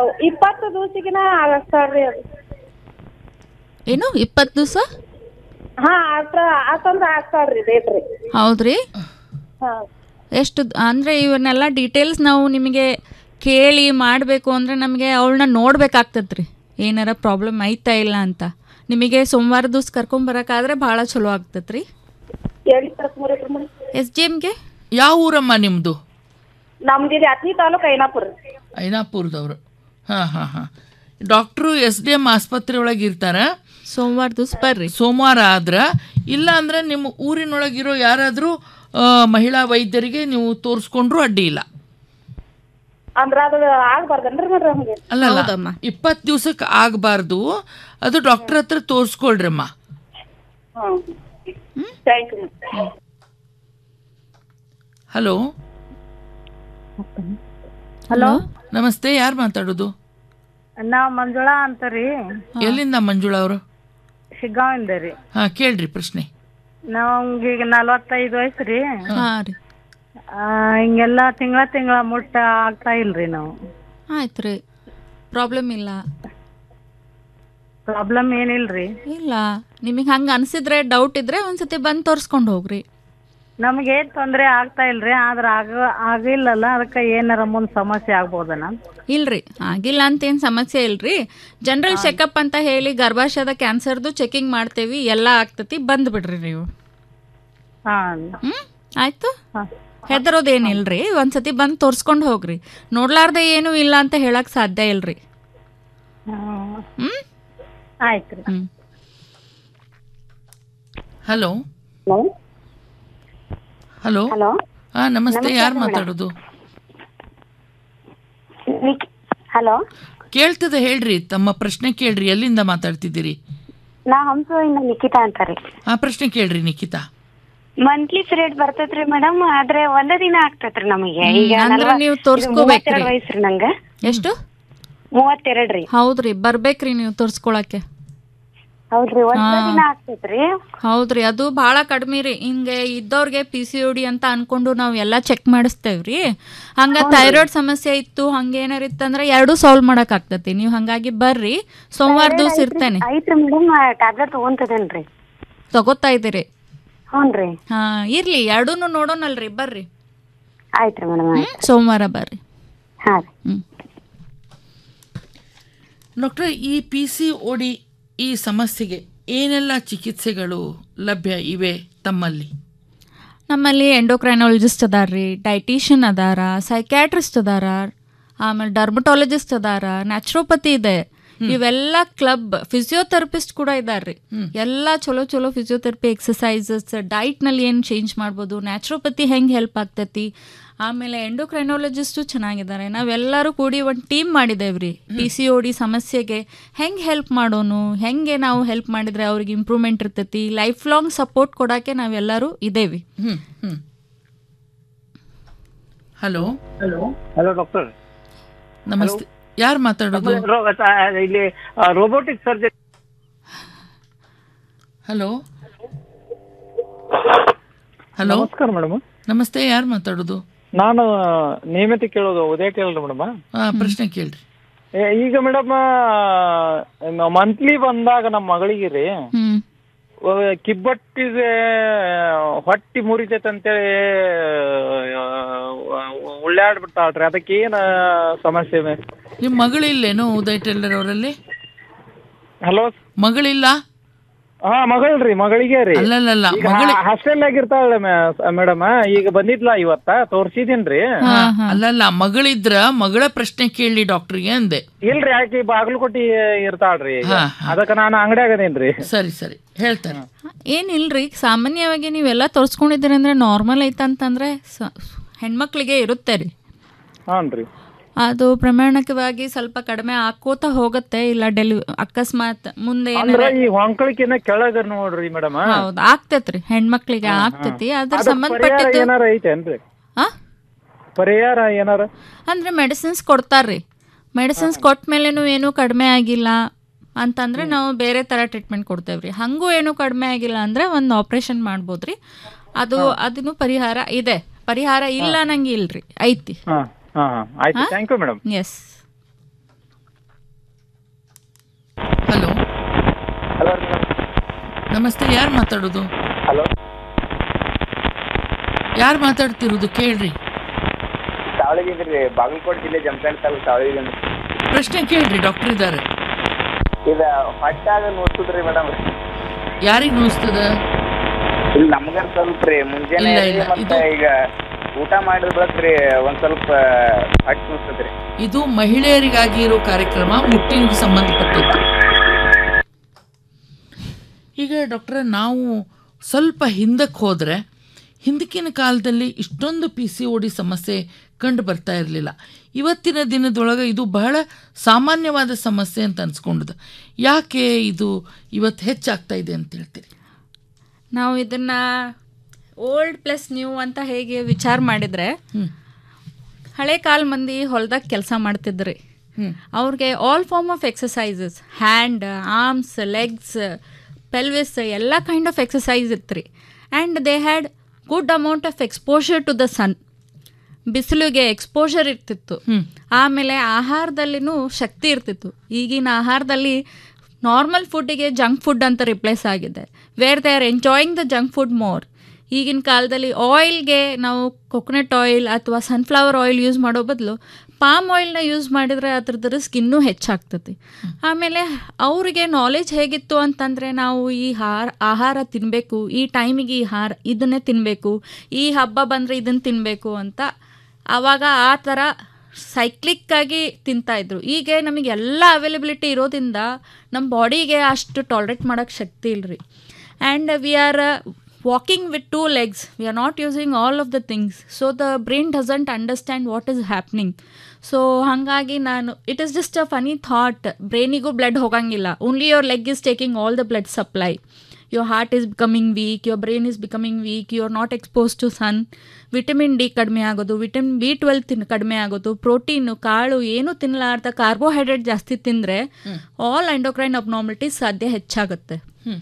ಇಪ್ಪತ್ತು ದಿವಸಿಗಿನ ಆಗಸ್ತಾರ್ರಿ ಅದು ಏನು ಇಪ್ಪತ್ತು ದಿವಸ ಹಾ ಆತ ಆತಂದ್ರ ಆಗ್ತಾಳ್ರಿ ಡೇಟ್ ರೀ ಹೌದ್ರಿ ಹಾ ಎಷ್ಟು ಅಂದರೆ ಇವನ್ನೆಲ್ಲ ಡೀಟೇಲ್ಸ್ ನಾವು ನಿಮಗೆ ಕೇಳಿ ಮಾಡಬೇಕು ಅಂದರೆ ನಮಗೆ ಅವಳನ್ನ ನೋಡ್ಬೇಕಾಗ್ತದೆ ರೀ ಏನಾರ ಪ್ರಾಬ್ಲಮ್ ಐತಾ ಇಲ್ಲ ಅಂತ ನಿಮಗೆ ಸೋಮವಾರ ದಿವ್ಸ ಕರ್ಕೊಂಬರಕ್ಕಾದ್ರೆ ಭಾಳ ಚಲೋ ಆಗ್ತದೆ ರೀ ಎಲ್ಲಿ ಕರ್ಕೊಂಬರ್ರಿ ಮೇಡಮ್ ಎಸ್ ಜಿ ಎಮ್ಗೆ ಯಾವ ಊರಮ್ಮ ನಿಮ್ಮದು ನಮ್ದು ಇದು ಅತ್ನಿ ತಾಲೂಕು ಐನಾಪುರ ಐನಾಪುರದವರು ಹಾಂ ಹಾಂ ಹಾಂ ಡಾಕ್ಟ್ರು ಎಸ್ ಡಿ ಎಮ್ ಆಸ್ಪತ್ರೆ ಒಳಗೆ ಇರ್ತಾರ ಸೋಮವಾರ ದಿವ್ಸ ಬರ್ರಿ ಸೋಮವಾರ ಆದ್ರೆ ಇಲ್ಲ ಅಂದ್ರೆ ನಿಮ್ಮ ಊರಿನೊಳಗಿರೋ ಯಾರಾದರೂ ಮಹಿಳಾ ವೈದ್ಯರಿಗೆ ನೀವು ತೋರಿಸ್ಕೊಂಡ್ರು ಅಡ್ಡಿ ಇಲ್ಲ ಅಂದ್ರ ಅದು ಆಗ್ಬಾರ್ದನ್ರಿ ಮೇಡ್ರಿ ಹಂಗೆ ಅಲ್ಲ ಇಪ್ಪತ್ತು ದಿವ್ಸಕ್ಕೆ ಆಗಬಾರ್ದು ಅದು ಡಾಕ್ಟರ್ ಹತ್ರ ತೋರಿಸ್ಕೊಳ್ರಮ್ಮ ಹಾ ಥ್ಯಾಂಕ್ ಯು ಹಲೋ ಹಲೋ ನಮಸ್ತೆ ಯಾರು ಮಾತಾಡೋದು ನಾವ್ ಮಂಜುಳಾ ಅಂತಾರಿ ಎಲ್ಲಿಂದ ಮಂಜುಳಾ ಅವರು ಶಿಗ್ಗಾಂವಿಂದ ರೀ ಹಾಂ ಕೇಳ್ರಿ ಪ್ರಶ್ನೆ ನಮ್ಗೆ ಈಗ ನಲವತ್ತೈದು ವಯಸ್ಸು ರೀ ಹಾಂ ರೀ ಆ, ಹಿಂಗೆಲ್ಲ ತಿಂಗಳ ತಿಂಗಳ ಮುಟ್ಟ ಆಗ್ತಾ ಇಲ್ರಿ ನಾವು ಆಯ್ತು ರೀ ಪ್ರಾಬ್ಲಮ್ ಇಲ್ಲ ಪ್ರಾಬ್ಲಮ್ ಏನಿಲ್ರಿ ಇಲ್ಲ ನಿಮಗೆ ಹಂಗೆ ಅನಿಸಿದ್ರೆ ಡೌಟ್ ಇದ್ರೆ ಒಂದ್ಸತಿ ಬಂದು ತೋರಿಸ್ಕೊಂಡು ಹೋಗ್ರಿ ನಮ್ಗೆ ಏನ್ ತೊಂದ್ರೆ ಆಗ್ತಾ ಇಲ್ರಿ ಆದ್ರ ಆಗ ಆಗಿಲ್ಲಲ್ಲ ಅದಕ್ಕೆ ಏನಾರ ಮುಂದ್ ಸಮಸ್ಯೆ ಆಗ್ಬೋದನ ಇಲ್ರಿ ಆಗಿಲ್ಲ ಅಂತ ಏನು ಸಮಸ್ಯೆ ಇಲ್ರಿ ಜನರಲ್ ಚೆಕಪ್ ಅಂತ ಹೇಳಿ ಗರ್ಭಾಶಯದ ಕ್ಯಾನ್ಸರ್ದು ಚೆಕಿಂಗ್ ಮಾಡ್ತೇವಿ ಎಲ್ಲ ಆಗ್ತತಿ ಬಂದು ಬಿಡ್ರಿ ನೀವು ಹಾ ಹ್ಮ್ ಆಯ್ತು ಹೆದರೋದೇನಿಲ್ರಿ ಒಂದ್ಸತಿ ಬಂದು ತೋರಿಸ್ಕೊಂಡು ಹೋಗ್ರಿ ನೋಡ್ಲಾರ್ದೆ ಏನೂ ಇಲ್ಲ ಅಂತ ಹೇಳಕ್ ಸಾಧ್ಯ ಇಲ್ರಿ ಹ್ಮ್ ಆಯ್ತ್ರಿ ಹಲೋ ಹಲೋ ಹಲೋ ಹಾಂ ನಮಸ್ತೆ ನಮಸ್ತೆ ಯಾರು ಮೇಡಮ್. ಮಾತಾಡೋದು ಹಲೋ ಕೇಳ್ತದೆ ಹೇಳ್ರಿ ತಮ್ಮ ಪ್ರಶ್ನೆ ಕೇಳ್ರಿ ಎಲ್ಲಿಂದ ಮಾತಾಡ್ತಿದ್ದೀರಿ ನಾ ಹಂಸದಿಂದ ನಿಖಿತಾ ಅಂತಾರಿ ಆ ಪ್ರಶ್ನೆ ಕೇಳ್ರಿ ನಿಖಿತಾ ಮಂತ್ಲಿ ಪೀರಿಯಡ್ ಬರ್ತೈತ್ರಿ ಮೇಡಮ್ ಆದ್ರೆ ಒಂದೇ ದಿನ ಆಗ್ತೈತ್ರಿ ನಮಗೆ ಹ್ಮ್, ಈಗ ಅಂದ್ರೆ ನಲ್ವತ್- ನೀವು ಇದು ತೋರ್ಸ್ಕೋಬೇಕ್ರಿ. ಮೂವತ್ತೆರಡ್ ವಯಸ್ಸ್ರಿ ನಂಗ ಎಷ್ಟು ಮೂವತ್ತೆರಡ್ರಿ ಹೌದ್ರಿ ಬರ್ಬೇಕ್ರಿ ನೀವು ತೋರಿಸ್ಕೊಳಕ್ಕೆ ಹೌದ್ರಿ ಒಂದೇ ಹಾ. ದಿನ ಆಗ್ತೈತ್ರಿ ಹೌದ್ರಿ ಅದು ಭಾಳ ಕಡಿಮೆ ರೀ ಹಿಂಗೆ ಇದ್ದವ್ರಿಗೆ ಪಿ ಸಿ ಒ ಡಿ ಅಂತ ಅನ್ಕೊಂಡು ನಾವು ಎಲ್ಲ ಚೆಕ್ ಮಾಡಿಸ್ತೇವ್ರಿ ಹಂಗ ಥೈರಾಯ್ಡ್ ಸಮಸ್ಯೆ ಇತ್ತು ಹಂಗೇನಾರ ಇತ್ತಂದ್ರೆ ಎರಡೂ ಸಾಲ್ವ್ ಮಾಡಕ್ ಆಗ್ತತಿ ನೀವು ಹಂಗಾಗಿ ಬರ್ರಿ ಸೋಮವಾರ ದಿವ್ಸ ಇರ್ತೇನೆ ಐತ್ರಿ ಮೇಡಮ್ ಟ್ಯಾಬ್ಲೆಟ್ ತಗೊಂತದೇನ್ರಿ ತಗೋತಾ ಇದ್ದೀರಿ ಹ್ಞೂನ್ರಿ ಹಾ ಇರ್ಲಿ ಎರಡೂನು ನೋಡೋಣಲ್ರಿ ಬರ್ರಿ ಆಯ್ತ್ರಿ ಮೇಡಮ್ ಹ್ಮ್? ಸೋಮವಾರ ಬರ್ರಿ ಹಾ ಡಾಕ್ಟರ್ ಈ ಪಿ ಸಿ ಡಿ ಈ ಸಮಸ್ಯೆಗೆ ಏನೆಲ್ಲ ಚಿಕಿತ್ಸೆಗಳು ಲಭ್ಯ ಇವೆ ತಮ್ಮಲ್ಲಿ ನಮ್ಮಲ್ಲಿ ಎಂಡೋಕ್ರೈನಾಲಜಿಸ್ಟ್ ಅದಾರ್ರಿ ಡೈಟಿಷಿಯನ್ ಅದಾರ ಸೈಕ್ಯಾಟ್ರಿಸ್ಟ್ ಅದಾರ ಆಮೇಲೆ ಡರ್ಮಟಾಲಜಿಸ್ಟ್ ಅದಾರ ನ್ಯಾಚುರೋಪತಿ ಇದೆ ಇವೆಲ್ಲ ಕ್ಲಬ್ ಫಿಸಿಯೋಥೆರಪಿಸ್ಟ್ ಕೂಡ ಇದಾರ್ರಿ ಎಲ್ಲ ಚಲೋ ಚಲೋ ಫಿಸಿಯೋಥೆರಪಿ ಎಕ್ಸಸೈಸಸ್ ಡೈಟ್ನಲ್ಲಿ ಏನು ಚೇಂಜ್ ಮಾಡ್ಬೋದು ನ್ಯಾಚುರೋಪತಿ ಹೆಂಗೆ ಹೆಲ್ಪ್ ಆಗ್ತೈತಿ ಆಮೇಲೆ ಎಂಡೋಕ್ರೈನಾಲಜಿಸ್ಟು ಚೆನ್ನಾಗಿದ್ದಾರೆ ನಾವೆಲ್ಲರೂ ಕೂಡಿ ಒಂದು ಟೀಮ್ ಮಾಡಿದ್ದೇವ್ರಿ ಪಿ ಸಿ ಒ ಡಿ ಸಮಸ್ಯೆಗೆ ಹೆಂಗೆ ಹೆಲ್ಪ್ ಮಾಡೋನು ಹೆಂಗೆ ನಾವು ಹೆಲ್ಪ್ ಮಾಡಿದ್ರೆ ಅವ್ರಿಗೆ ಇಂಪ್ರೂವ್ಮೆಂಟ್ ಇರ್ತೈತಿ ಲೈಫ್ ಲಾಂಗ್ ಸಪೋರ್ಟ್ ಕೊಡೋಕ್ಕೆ ನಾವೆಲ್ಲರೂ ಇದೇವಿ ಹ್ಮ್ ಹ್ಮ್ ಹಲೋ ಹಲೋ ಹಲೋ ಡಾಕ್ಟರ್ ನಮಸ್ತೆ ಯಾರು ಮಾತಾಡೋದು ಇಲ್ಲಿ ರೋಬೋಟಿಕ್ ಸರ್ಜರಿ ಹಲೋ ಹಲೋ ನಮಸ್ಕಾರ ಮೇಡಮ್ ನಮಸ್ತೆ ಯಾರು ಮಾತಾಡೋದು ನಾನು ನಿಯಮಿತ ಕೇಳೋದು ಉದಯ ಕೇಳೋದು ಮೇಡಮ್ ಆ, ಪ್ರಶ್ನೆ ಕೇಳ್ರಿ ಈಗ ಮೇಡಮ್ ಮಂತ್ಲಿ ಬಂದಾಗ ನಮ್ಮ ಮಗಳಿಗೆ ರೀ ಹ್ಮ್ ಕಿಬ್ಬಟ್ಟಿಗೆ ಹೊಟ್ಟಿ ಮುರಿತೈತೆ ಅಂತೇಳಿ ಉಳ್ಳಾಡ್ಬಿಡ್ತಾಳ್ರಿ ಅದಕ್ಕೆ ಏನ್ ಸಮಸ್ಯೆ ನಿಮ್ಮ ಮಗಳಿಲ್ಲೇನೋ ಉದಯ್ ಟೆಲ್ಲರ್ ಅವರಲ್ಲಿ ಹಲೋ ಮಗಳಿಲ್ಲ ಹಾ ಮಗಳ್ರಿ ಮಗಳಿಗೆ ರೀ ಅಲ್ಲಲ್ಲಲ್ಲ, ಈಗ ಮಗಳಿ- ಹಾಸ್ಟೆಲ್ ಆಗಿರ್ತಾಳೆ ಮೇಡಮ್ ಈಗ ಬಂದಿದ್ಲ ಇವತ್ತ ತೋರ್ಸಿದೀನ್ರಿ ಅಲ್ಲಲ್ಲ ಮಗಳಿದ್ರ ಮಗಳ ಪ್ರಶ್ನೆ ಕೇಳಿ ಡಾಕ್ಟರ್ಗೆ ಅಂದೆ ಇಲ್ರಿ ಆಕಿ ಬಾಗಲಕೋಟಿ ಇರ್ತಾಳ್ರಿ ಈಗ. ಹಾ, ಅದಕ್ಕ ನಾನು ಅಂಗಡಿಯಾಗ ಅದೇನ್ರಿ ಸರಿ ಸರಿ ಹೇಳ್ತಾರೆ ಏನಿಲ್ರಿ ಸಾಮಾನ್ಯವಾಗಿ ನೀವೆಲ್ಲ ತೋರಿಸ್ಕೊಂಡಿದ್ದೀರಿ ಅಂದ್ರೆ ನಾರ್ಮಲ್ ಐತಂತಂದ್ರೆ ಸ- ಹೆಣ್ಮಕ್ಳಿಗೆ ಇರುತ್ತೆ ರೀ ಹಾನ್ರಿ ಅದು ಪ್ರಮಾಣಕವಾಗಿ ಸ್ವಲ್ಪ ಕಡಿಮೆ ಆಕೋತ ಹೋಗುತ್ತೆ ಇಲ್ಲ ಡೆಲಿ ಅಕಸ್ಮಾತ್ ಮುಂದೆ ಅಂದ್ರ ಏನಾರ ಈ ಹೊಂಕಳಿಕಿನ ಕೆಳಗ ನೋಡ್ರಿ ಮೇಡಮ್ ಹೌದು ಆಗ್ತೈತ್ರಿ ಹೆಣ್ಮಕ್ಳಿಗೆ ಆಗ್ತೈತಿ ಅದ್ರ ಪರಿಹಾರ ಸಂಬಂಧಪಟ್ಟಿದ್ದು ಏನಾರ ಐತೇನ್ರಿ ಆ? ಪರಿಹಾರ ಏನಾರ ಅಂದ್ರೆ ಮೆಡಿಸಿನ್ಸ್ ಕೊಡ್ತಾರ್ರಿ ಮೆಡಿಸಿನ್ಸ್ ಕೊಟ್ಟ ಮೇಲೇನು ಏನೂ ಕಡಿಮೆ ಆಗಿಲ್ಲ ಅಂತಂದ್ರೆ ನಾವು ಬೇರೆ ತರ ಟ್ರೀಟ್ಮೆಂಟ್ ಕೊಡ್ತೇವ್ರಿ ಹಂಗೂ ಏನೂ ಕಡಿಮೆ ಆಗಿಲ್ಲ ಅಂದ್ರೆ ಒಂದು ಆಪರೇಷನ್ ಮಾಡ್ಬೋದ್ರಿ ಅದು ಅದನ್ನು ಪರಿಹಾರ ಇದೆ ಪರಿಹಾರ ಇಲ್ಲ ನಂಗೆ ಇಲ್ರಿ ಐತಿ ಹಾ ಹಾ ಹಾ ಆಯ್ತು ಹಾ? Thank you madam yes hello ನಮಸ್ತೆ ಯಾರು ಮಾತಾಡೋದು ಹಲೋ ಯಾರು ಮಾತಾಡ್ತಿರೋದು ಕೇಳ್ರಿ ಸಾವಳಗಿದ್ರಿ ಬಾಗಲಕೋಟೆ ಜಿಲ್ಲೆ ಜಮಖಂಡಿ ತಾಲೂಕು ಸಾವಳಗಿಂದ ಪ್ರಶ್ನೆ ಕೇಳ್ರಿ ಡಾಕ್ಟರ್ ಇದ್ದಾರೆ ಇದ ಹೊಟ್ಟಾಗ ನೋಡ್ತದ್ರಿ ಮೇಡಮ್ ಯಾರಿಗೆ ನೋಯಿಸ್ತದ ಇಲ್ಲಿ ನಮ್ಗಾರ ಸ್ವಲ್ಪ ರೀ ಮುಂಜಾನೆ ಇಲ್ಲ, ರೀ ಇಲ್ಲ, ಮತ್ತೆ ಈಗ ಊಟ ಮಾಡಿದ ಬಳಕ ರೀ ಒಂದ್ ಸ್ವಲ್ಪ ಹೊಟ್ಟೆ ನೋಡ್ತದ್ರಿ ಇದು ಮಹಿಳೆಯರಿಗಾಗಿ ಇರೋ ಕಾರ್ಯಕ್ರಮ ಮುಟ್ಟಿನಿಗೆ ಸಂಬಂಧಪಟ್ಟದ್ದು ಈಗ ಡಾಕ್ಟ್ರೆ ನಾವು ಸ್ವಲ್ಪ ಹಿಂದಕ್ಕೆ ಹೋದರೆ ಹಿಂದಕ್ಕಿನ ಕಾಲದಲ್ಲಿ ಇಷ್ಟೊಂದು ಪಿ ಸಿ ಓ ಡಿ ಸಮಸ್ಯೆ ಕಂಡು ಬರ್ತಾ ಇರಲಿಲ್ಲ ಇವತ್ತಿನ ದಿನದೊಳಗೆ ಇದು ಬಹಳ ಸಾಮಾನ್ಯವಾದ ಸಮಸ್ಯೆ ಅಂತ ಅನ್ಸ್ಕೊಂಡದ ಯಾಕೆ ಇದು ಇವತ್ತು ಹೆಚ್ಚಾಗ್ತಾ ಇದೆ ಅಂತ ಹೇಳ್ತೀರಿ ನಾವು ಇದನ್ನ ಓಲ್ಡ್ ಪ್ಲಸ್ ನ್ಯೂ ಅಂತ ಹೇಗೆ ವಿಚಾರ ಮಾಡಿದ್ರೆ ಹಳೆ ಕಾಲ ಮಂದಿ ಹೊಲ್ದಾಗ ಕೆಲಸ ಮಾಡ್ತಿದ್ರಿ ಅವ್ರಿಗೆ all form of exercises hand arms legs pelvis ಎಲ್ಲ ಕೈಂಡ್ ಆಫ್ ಎಕ್ಸಸೈಸ್ ಇತ್ತು ರೀ and they had good amount of exposure to the sun ಬಿಸಿಲಿಗೆ ಎಕ್ಸ್ಪೋಜರ್ ಇರ್ತಿತ್ತು ಆಮೇಲೆ ಆಹಾರದಲ್ಲಿನೂ ಶಕ್ತಿ ಇರ್ತಿತ್ತು ಈಗಿನ ಆಹಾರದಲ್ಲಿ ನಾರ್ಮಲ್ ಫುಡ್ಡಿಗೆ ಜಂಕ್ ಫುಡ್ ಅಂತ ರಿಪ್ಲೇಸ್ ಆಗಿದೆ where they are enjoying the junk food more ಈಗಿನ ಕಾಲದಲ್ಲಿ ಆಯಿಲ್ಗೆ ನಾವು ಕೊಕೊನಟ್ ಆಯಿಲ್ ಅಥವಾ ಸನ್ಫ್ಲವರ್ ಆಯಿಲ್ ಯೂಸ್ ಮಾಡೋ ಬದಲು ಪಾಮ್ ಆಯಿಲ್ನ ಯೂಸ್ ಮಾಡಿದರೆ ಅದ್ರದ್ದು ರಿಸ್ಕ್ ಇನ್ನೂ ಹೆಚ್ಚಾಗ್ತದೆ ಆಮೇಲೆ ಅವರಿಗೆ ನಾಲೆಜ್ ಹೇಗಿತ್ತು ಅಂತಂದರೆ ನಾವು ಈ ಹಾರ ಆಹಾರ ತಿನ್ನಬೇಕು ಈ ಟೈಮಿಗೆ ಈ ಹಾರ ಇದನ್ನೇ ತಿನ್ನಬೇಕು ಈ ಹಬ್ಬ ಬಂದರೆ ಇದನ್ನು ತಿನ್ನಬೇಕು ಅಂತ ಆವಾಗ ಆ ಥರ ಸೈಕ್ಲಿಕ್ಕಾಗಿ ತಿಂತಾಯಿದ್ರು ಈಗ ನಮಗೆ ಎಲ್ಲ ಅವೈಲಬಿಲಿಟಿ ಇರೋದ್ರಿಂದ ನಮ್ಮ ಬಾಡಿಗೆ ಅಷ್ಟು ಟಾಲ್ರೇಟ್ ಮಾಡೋಕ್ಕೆ ಶಕ್ತಿ ಇಲ್ಲರಿ and we are walking with two legs we are not using all of the things so the brain doesn't understand what is happening so ಹಾಗಾಗಿ ನಾನು it is just a funny thought ಬ್ರೈನಿಗೂ blood ಹೋಗಂಗಿಲ್ಲ only your leg is taking all the blood supply your heart is becoming weak your brain is becoming weak you are not exposed to sun vitamin D ಕಡಿಮೆ ಆಗೋದು vitamin B twelve ತಿನ್ ಕಡಿಮೆ ಆಗೋದು protein ಕಾಳು ಏನು ತಿನ್ನಲಾರ್ದ carbohydrate ಜಾಸ್ತಿ ತಿಂದರೆ all endocrine abnormalities ಸಾಧ್ಯ ಹೆಚ್ಚಾಗುತ್ತೆ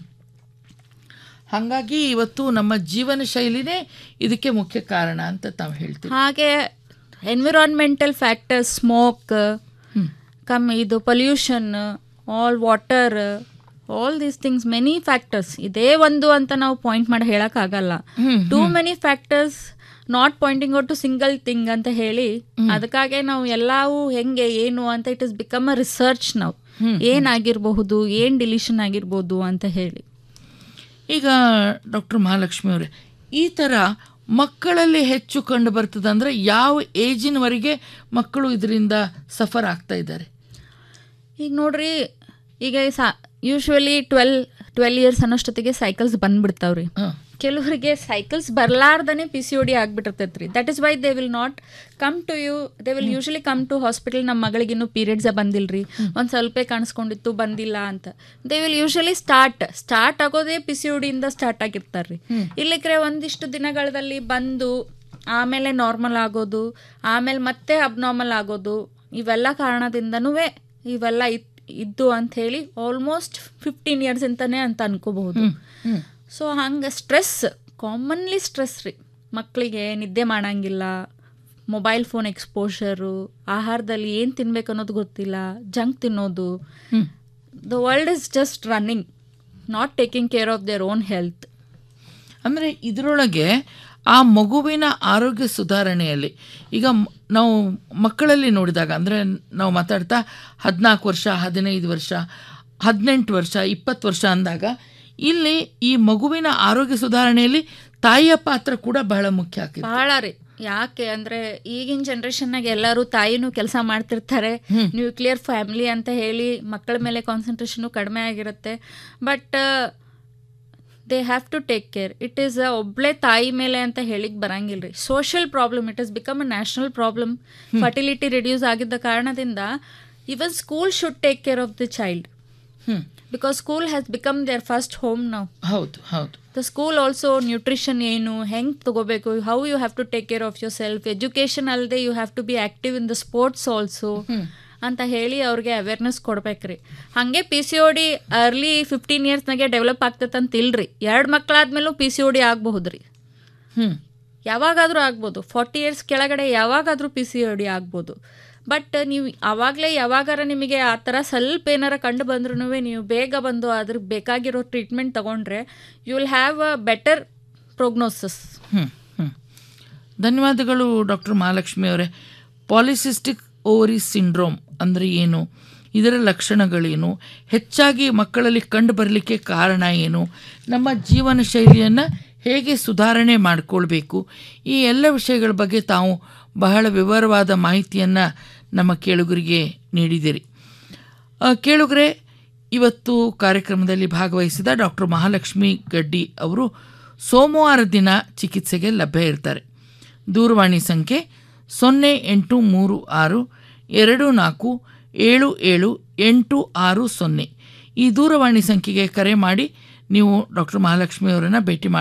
ಹಾಗಾಗಿ ಇವತ್ತು ನಮ್ಮ ಜೀವನ ಶೈಲಿನೇ ಇದಕ್ಕೆ ಮುಖ್ಯ ಕಾರಣ ಅಂತ ತಾವು ಹೇಳ್ತೀವಿ ಹಾಗೆ ಎನ್ವಿರಾನ್ಮೆಂಟಲ್ ಫ್ಯಾಕ್ಟರ್ಸ್ ಸ್ಮೋಕ್ ಕಮ್ಮಿ ಇದು pollution all water all these things many factors ಇದೇ ಒಂದು ಅಂತ ನಾವು ಪಾಯಿಂಟ್ ಮಾಡಿ ಹೇಳೋಕ್ಕಾಗಲ್ಲ too many factors not pointing out to single thing ಅಂತ ಹೇಳಿ ಅದಕ್ಕಾಗೆ ನಾವು ಎಲ್ಲವೂ ಹೆಂಗೆ ಏನು ಅಂತ it is become a research ನಾವು ಏನಾಗಿರಬಹುದು ಏನು ಡಿಲಿಷನ್ ಆಗಿರ್ಬೋದು ಅಂತ ಹೇಳಿ ಈಗ ಡಾಕ್ಟರ್ ಮಹಾಲಕ್ಷ್ಮಿ ಅವರೇ ಈ ಥರ ಮಕ್ಕಳಲ್ಲಿ ಹೆಚ್ಚು ಕಂಡು ಬರ್ತದೆ ಅಂದರೆ ಯಾವ ಏಜಿನವರೆಗೆ ಮಕ್ಕಳು ಇದರಿಂದ ಸಫರ್ ಆಗ್ತಾ ಇದ್ದಾರೆ ಈಗ ನೋಡ್ರಿ ಈಗ ಸಾ ಯೂಶ್ವಲಿ ಟ್ವೆಲ್ ಟ್ವೆಲ್ ಇಯರ್ಸ್ ಅನ್ನೋಷ್ಟೊತ್ತಿಗೆ ಸೈಕಲ್ಸ್ ಬಂದ್ಬಿಡ್ತಾವ್ರಿ ಕೆಲವರಿಗೆ ಸೈಕಲ್ಸ್ ಬರ್ಲಾರ್ದನೆ ಪಿ ಸಿ ಒ ಡಿ ಆಗ್ಬಿಟ್ಟಿರ್ತೈತೆ ರೀ that is why they will not come to you they will usually come to hospital ನಮ್ಮ ಮಗಳಿಗಿನ್ನೂ ಪೀರಿಯಡ್ಸೇ ಬಂದಿಲ್ರಿ ಒಂದು ಸ್ವಲ್ಪ ಕಾಣಿಸ್ಕೊಂಡಿತ್ತು ಬಂದಿಲ್ಲ ಅಂತ they will usually start start ಆಗೋದೇ ಪಿ ಸಿ ಒ ಡಿಯಿಂದ ಸ್ಟಾರ್ಟ್ ಆಗಿರ್ತಾರೆ ರೀ ಇಲ್ಲಿಕ್ರೆ ಒಂದಿಷ್ಟು ದಿನಗಳಲ್ಲಿ ಬಂದು ಆಮೇಲೆ ನಾರ್ಮಲ್ ಆಗೋದು ಆಮೇಲೆ ಮತ್ತೆ ಅಬ್ನಾರ್ಮಲ್ ಆಗೋದು ಇವೆಲ್ಲ ಕಾರಣದಿಂದನೂ ಇವೆಲ್ಲ ಇತ್ ಇದ್ದು ಅಂತ ಹೇಳಿ ಆಲ್ಮೋಸ್ಟ್ ಫಿಫ್ಟೀನ್ ಇಯರ್ಸ್ ಅಂತಾನೆ ಅಂತ ಅನ್ಕೋಬಹುದು ಸೊ ಹಂಗೆ ಸ್ಟ್ರೆಸ್ ಕಾಮನ್ಲಿ ಸ್ಟ್ರೆಸ್ ರೀ ಮಕ್ಕಳಿಗೆ ನಿದ್ದೆ ಮಾಡಂಗಿಲ್ಲ ಮೊಬೈಲ್ ಫೋನ್ ಎಕ್ಸ್ಪೋಷರು ಆಹಾರದಲ್ಲಿ ಏನು ತಿನ್ಬೇಕು ಅನ್ನೋದು ಗೊತ್ತಿಲ್ಲ ಜಂಕ್ ತಿನ್ನೋದು the world is just running not taking care of their own health ಅಂದರೆ ಇದರೊಳಗೆ ಆ ಮಗುವಿನ ಆರೋಗ್ಯ ಸುಧಾರಣೆಯಲ್ಲಿ ಈಗ ಮ್- ನಾವು ಮಕ್ಕಳಲ್ಲಿ ನೋಡಿದಾಗ ಅಂದರೆ ನಾವು ಮಾತಾಡ್ತಾ ಹದಿನಾಲ್ಕು ವರ್ಷ ಹದಿನೈದು ವರ್ಷ ಹದಿನೆಂಟು ವರ್ಷ ಇಪ್ಪತ್ತು ವರ್ಷ ಅಂದಾಗ ಇಲ್ಲಿ ಈ ಮಗುವಿನ ಆರೋಗ್ಯ ಸುಧಾರಣೆಯಲ್ಲಿ ತಾಯಿಯ ಪಾತ್ರ ಕೂಡ ಬಹಳ ಮುಖ್ಯ ಆಗ್ತದೆ ಬಹಳ ರೀ ಯಾಕೆ ಅಂದ್ರೆ ಈಗಿನ ಜನ್ರೇಷನ್ನಾಗ ಎಲ್ಲರೂ ತಾಯಿನೂ ಕೆಲಸ ಮಾಡ್ತಿರ್ತಾರೆ ನ್ಯೂಕ್ಲಿಯರ್ ಫ್ಯಾಮಿಲಿ ಅಂತ ಹೇಳಿ ಮಕ್ಕಳ ಮೇಲೆ ಕಾನ್ಸಂಟ್ರೇಷನು ಕಡಿಮೆ ಆಗಿರುತ್ತೆ but they have to take care it is ಒಬ್ಳೆ ತಾಯಿ ಮೇಲೆ ಅಂತ ಹೇಳಿಕ್ ಬರಂಗಿಲ್ಲ ರೀ social problem it is become a national problem fertility reduce ಆಗಿದ್ದ ಕಾರಣದಿಂದ even school should take care of the child because school has become their first home ನಾವು ಹೌದು ಹೌದು ದ ಸ್ಕೂಲ್ ಆಲ್ಸೋ ನ್ಯೂಟ್ರಿಷನ್ ಏನು ಹೆಂಗೆ ತಗೋಬೇಕು how you have to take care of yourself education ಅಲ್ಲದೆ you have to be active in the sports also ಅಂತ ಹೇಳಿ ಅವ್ರಿಗೆ ಅವೇರ್ನೆಸ್ ಕೊಡ್ಬೇಕ್ರಿ ಹಾಗೆ P C O D early fifteen ಇಯರ್ಸ್ನಾಗೆ ಡೆವಲಪ್ ಆಗ್ತೈತೆ ಅಂತ ಇಲ್ರಿ ಎರಡು ಮಕ್ಕಳಾದ್ಮೇಲೂ ಪಿ ಸಿ ಒ ಡಿ ಆಗಬಹುದು ರೀ ಹ್ಮ್ ಯಾವಾಗಾದರೂ ಆಗ್ಬೋದು ಫಾರ್ಟಿ ಇಯರ್ಸ್ ಕೆಳಗಡೆ ಯಾವಾಗಾದರೂ ಪಿ ಸಿ ಒ ಡಿ ಆಗ್ಬೋದು ಬಟ್ ನೀವು ಆವಾಗಲೇ ಯಾವಾಗಾರ ನಿಮಗೆ ಆ ಥರ ಸ್ವಲ್ಪ ಏನಾರ ಕಂಡು ಬಂದ್ರೂ ನೀವು ಬೇಗ ಬಂದು ಅದ್ರ ಬೇಕಾಗಿರೋ ಟ್ರೀಟ್ಮೆಂಟ್ ತಗೊಂಡ್ರೆ you will have a better prognosis hmm, hmm. ಧನ್ಯವಾದಗಳು ಡಾಕ್ಟರ್ ಮಹಾಲಕ್ಷ್ಮಿ ಅವರೇ ಪಾಲಿಸಿಸ್ಟಿಕ್ ಓವರಿ ಸಿಂಡ್ರೋಮ್ ಅಂದರೆ ಏನು ಇದರ ಲಕ್ಷಣಗಳೇನು ಹೆಚ್ಚಾಗಿ ಮಕ್ಕಳಲ್ಲಿ ಕಂಡು ಬರಲಿಕ್ಕೆ ಕಾರಣ ಏನು ನಮ್ಮ ಜೀವನ ಶೈಲಿಯನ್ನು ಹೇಗೆ ಸುಧಾರಣೆ ಮಾಡಿಕೊಳ್ಬೇಕು ಈ ಎಲ್ಲ ವಿಷಯಗಳ ಬಗ್ಗೆ ತಾವು ಬಹಳ ವಿವರವಾದ ಮಾಹಿತಿಯನ್ನು ನಮ್ಮ ಕೇಳುಗರಿಗೆ ನೀಡಿದಿರಿ ಆ, ಕೇಳುಗರೆ ಇವತ್ತು ಕಾರ್ಯಕ್ರಮದಲ್ಲಿ ಭಾಗವಹಿಸಿದ ಡಾಕ್ಟರ್ ಮಹಾಲಕ್ಷ್ಮಿ ಗಡ್ಡಿ ಅವರು ಸೋಮವಾರ ದಿನ ಚಿಕಿತ್ಸೆಗೆ ಲಭ್ಯ ಇರ್ತಾರೆ ದೂರವಾಣಿ ಸಂಖ್ಯೆ ಸೊನ್ನೆ ಎಂಟು ಮೂರು ಆರು ಎರಡು ನಾಲ್ಕು ಏಳು ಏಳು ಎಂಟು ಆರು ಸೊನ್ನೆ ಈ ದೂರವಾಣಿ ಸಂಖ್ಯೆಗೆ ಕರೆ ಮಾಡಿ ನೀವು ಡಾಕ್ಟರ್ ಮಹಾಲಕ್ಷ್ಮಿ ಅವರನ್ನು ಭೇಟಿ ಮಾಡಿ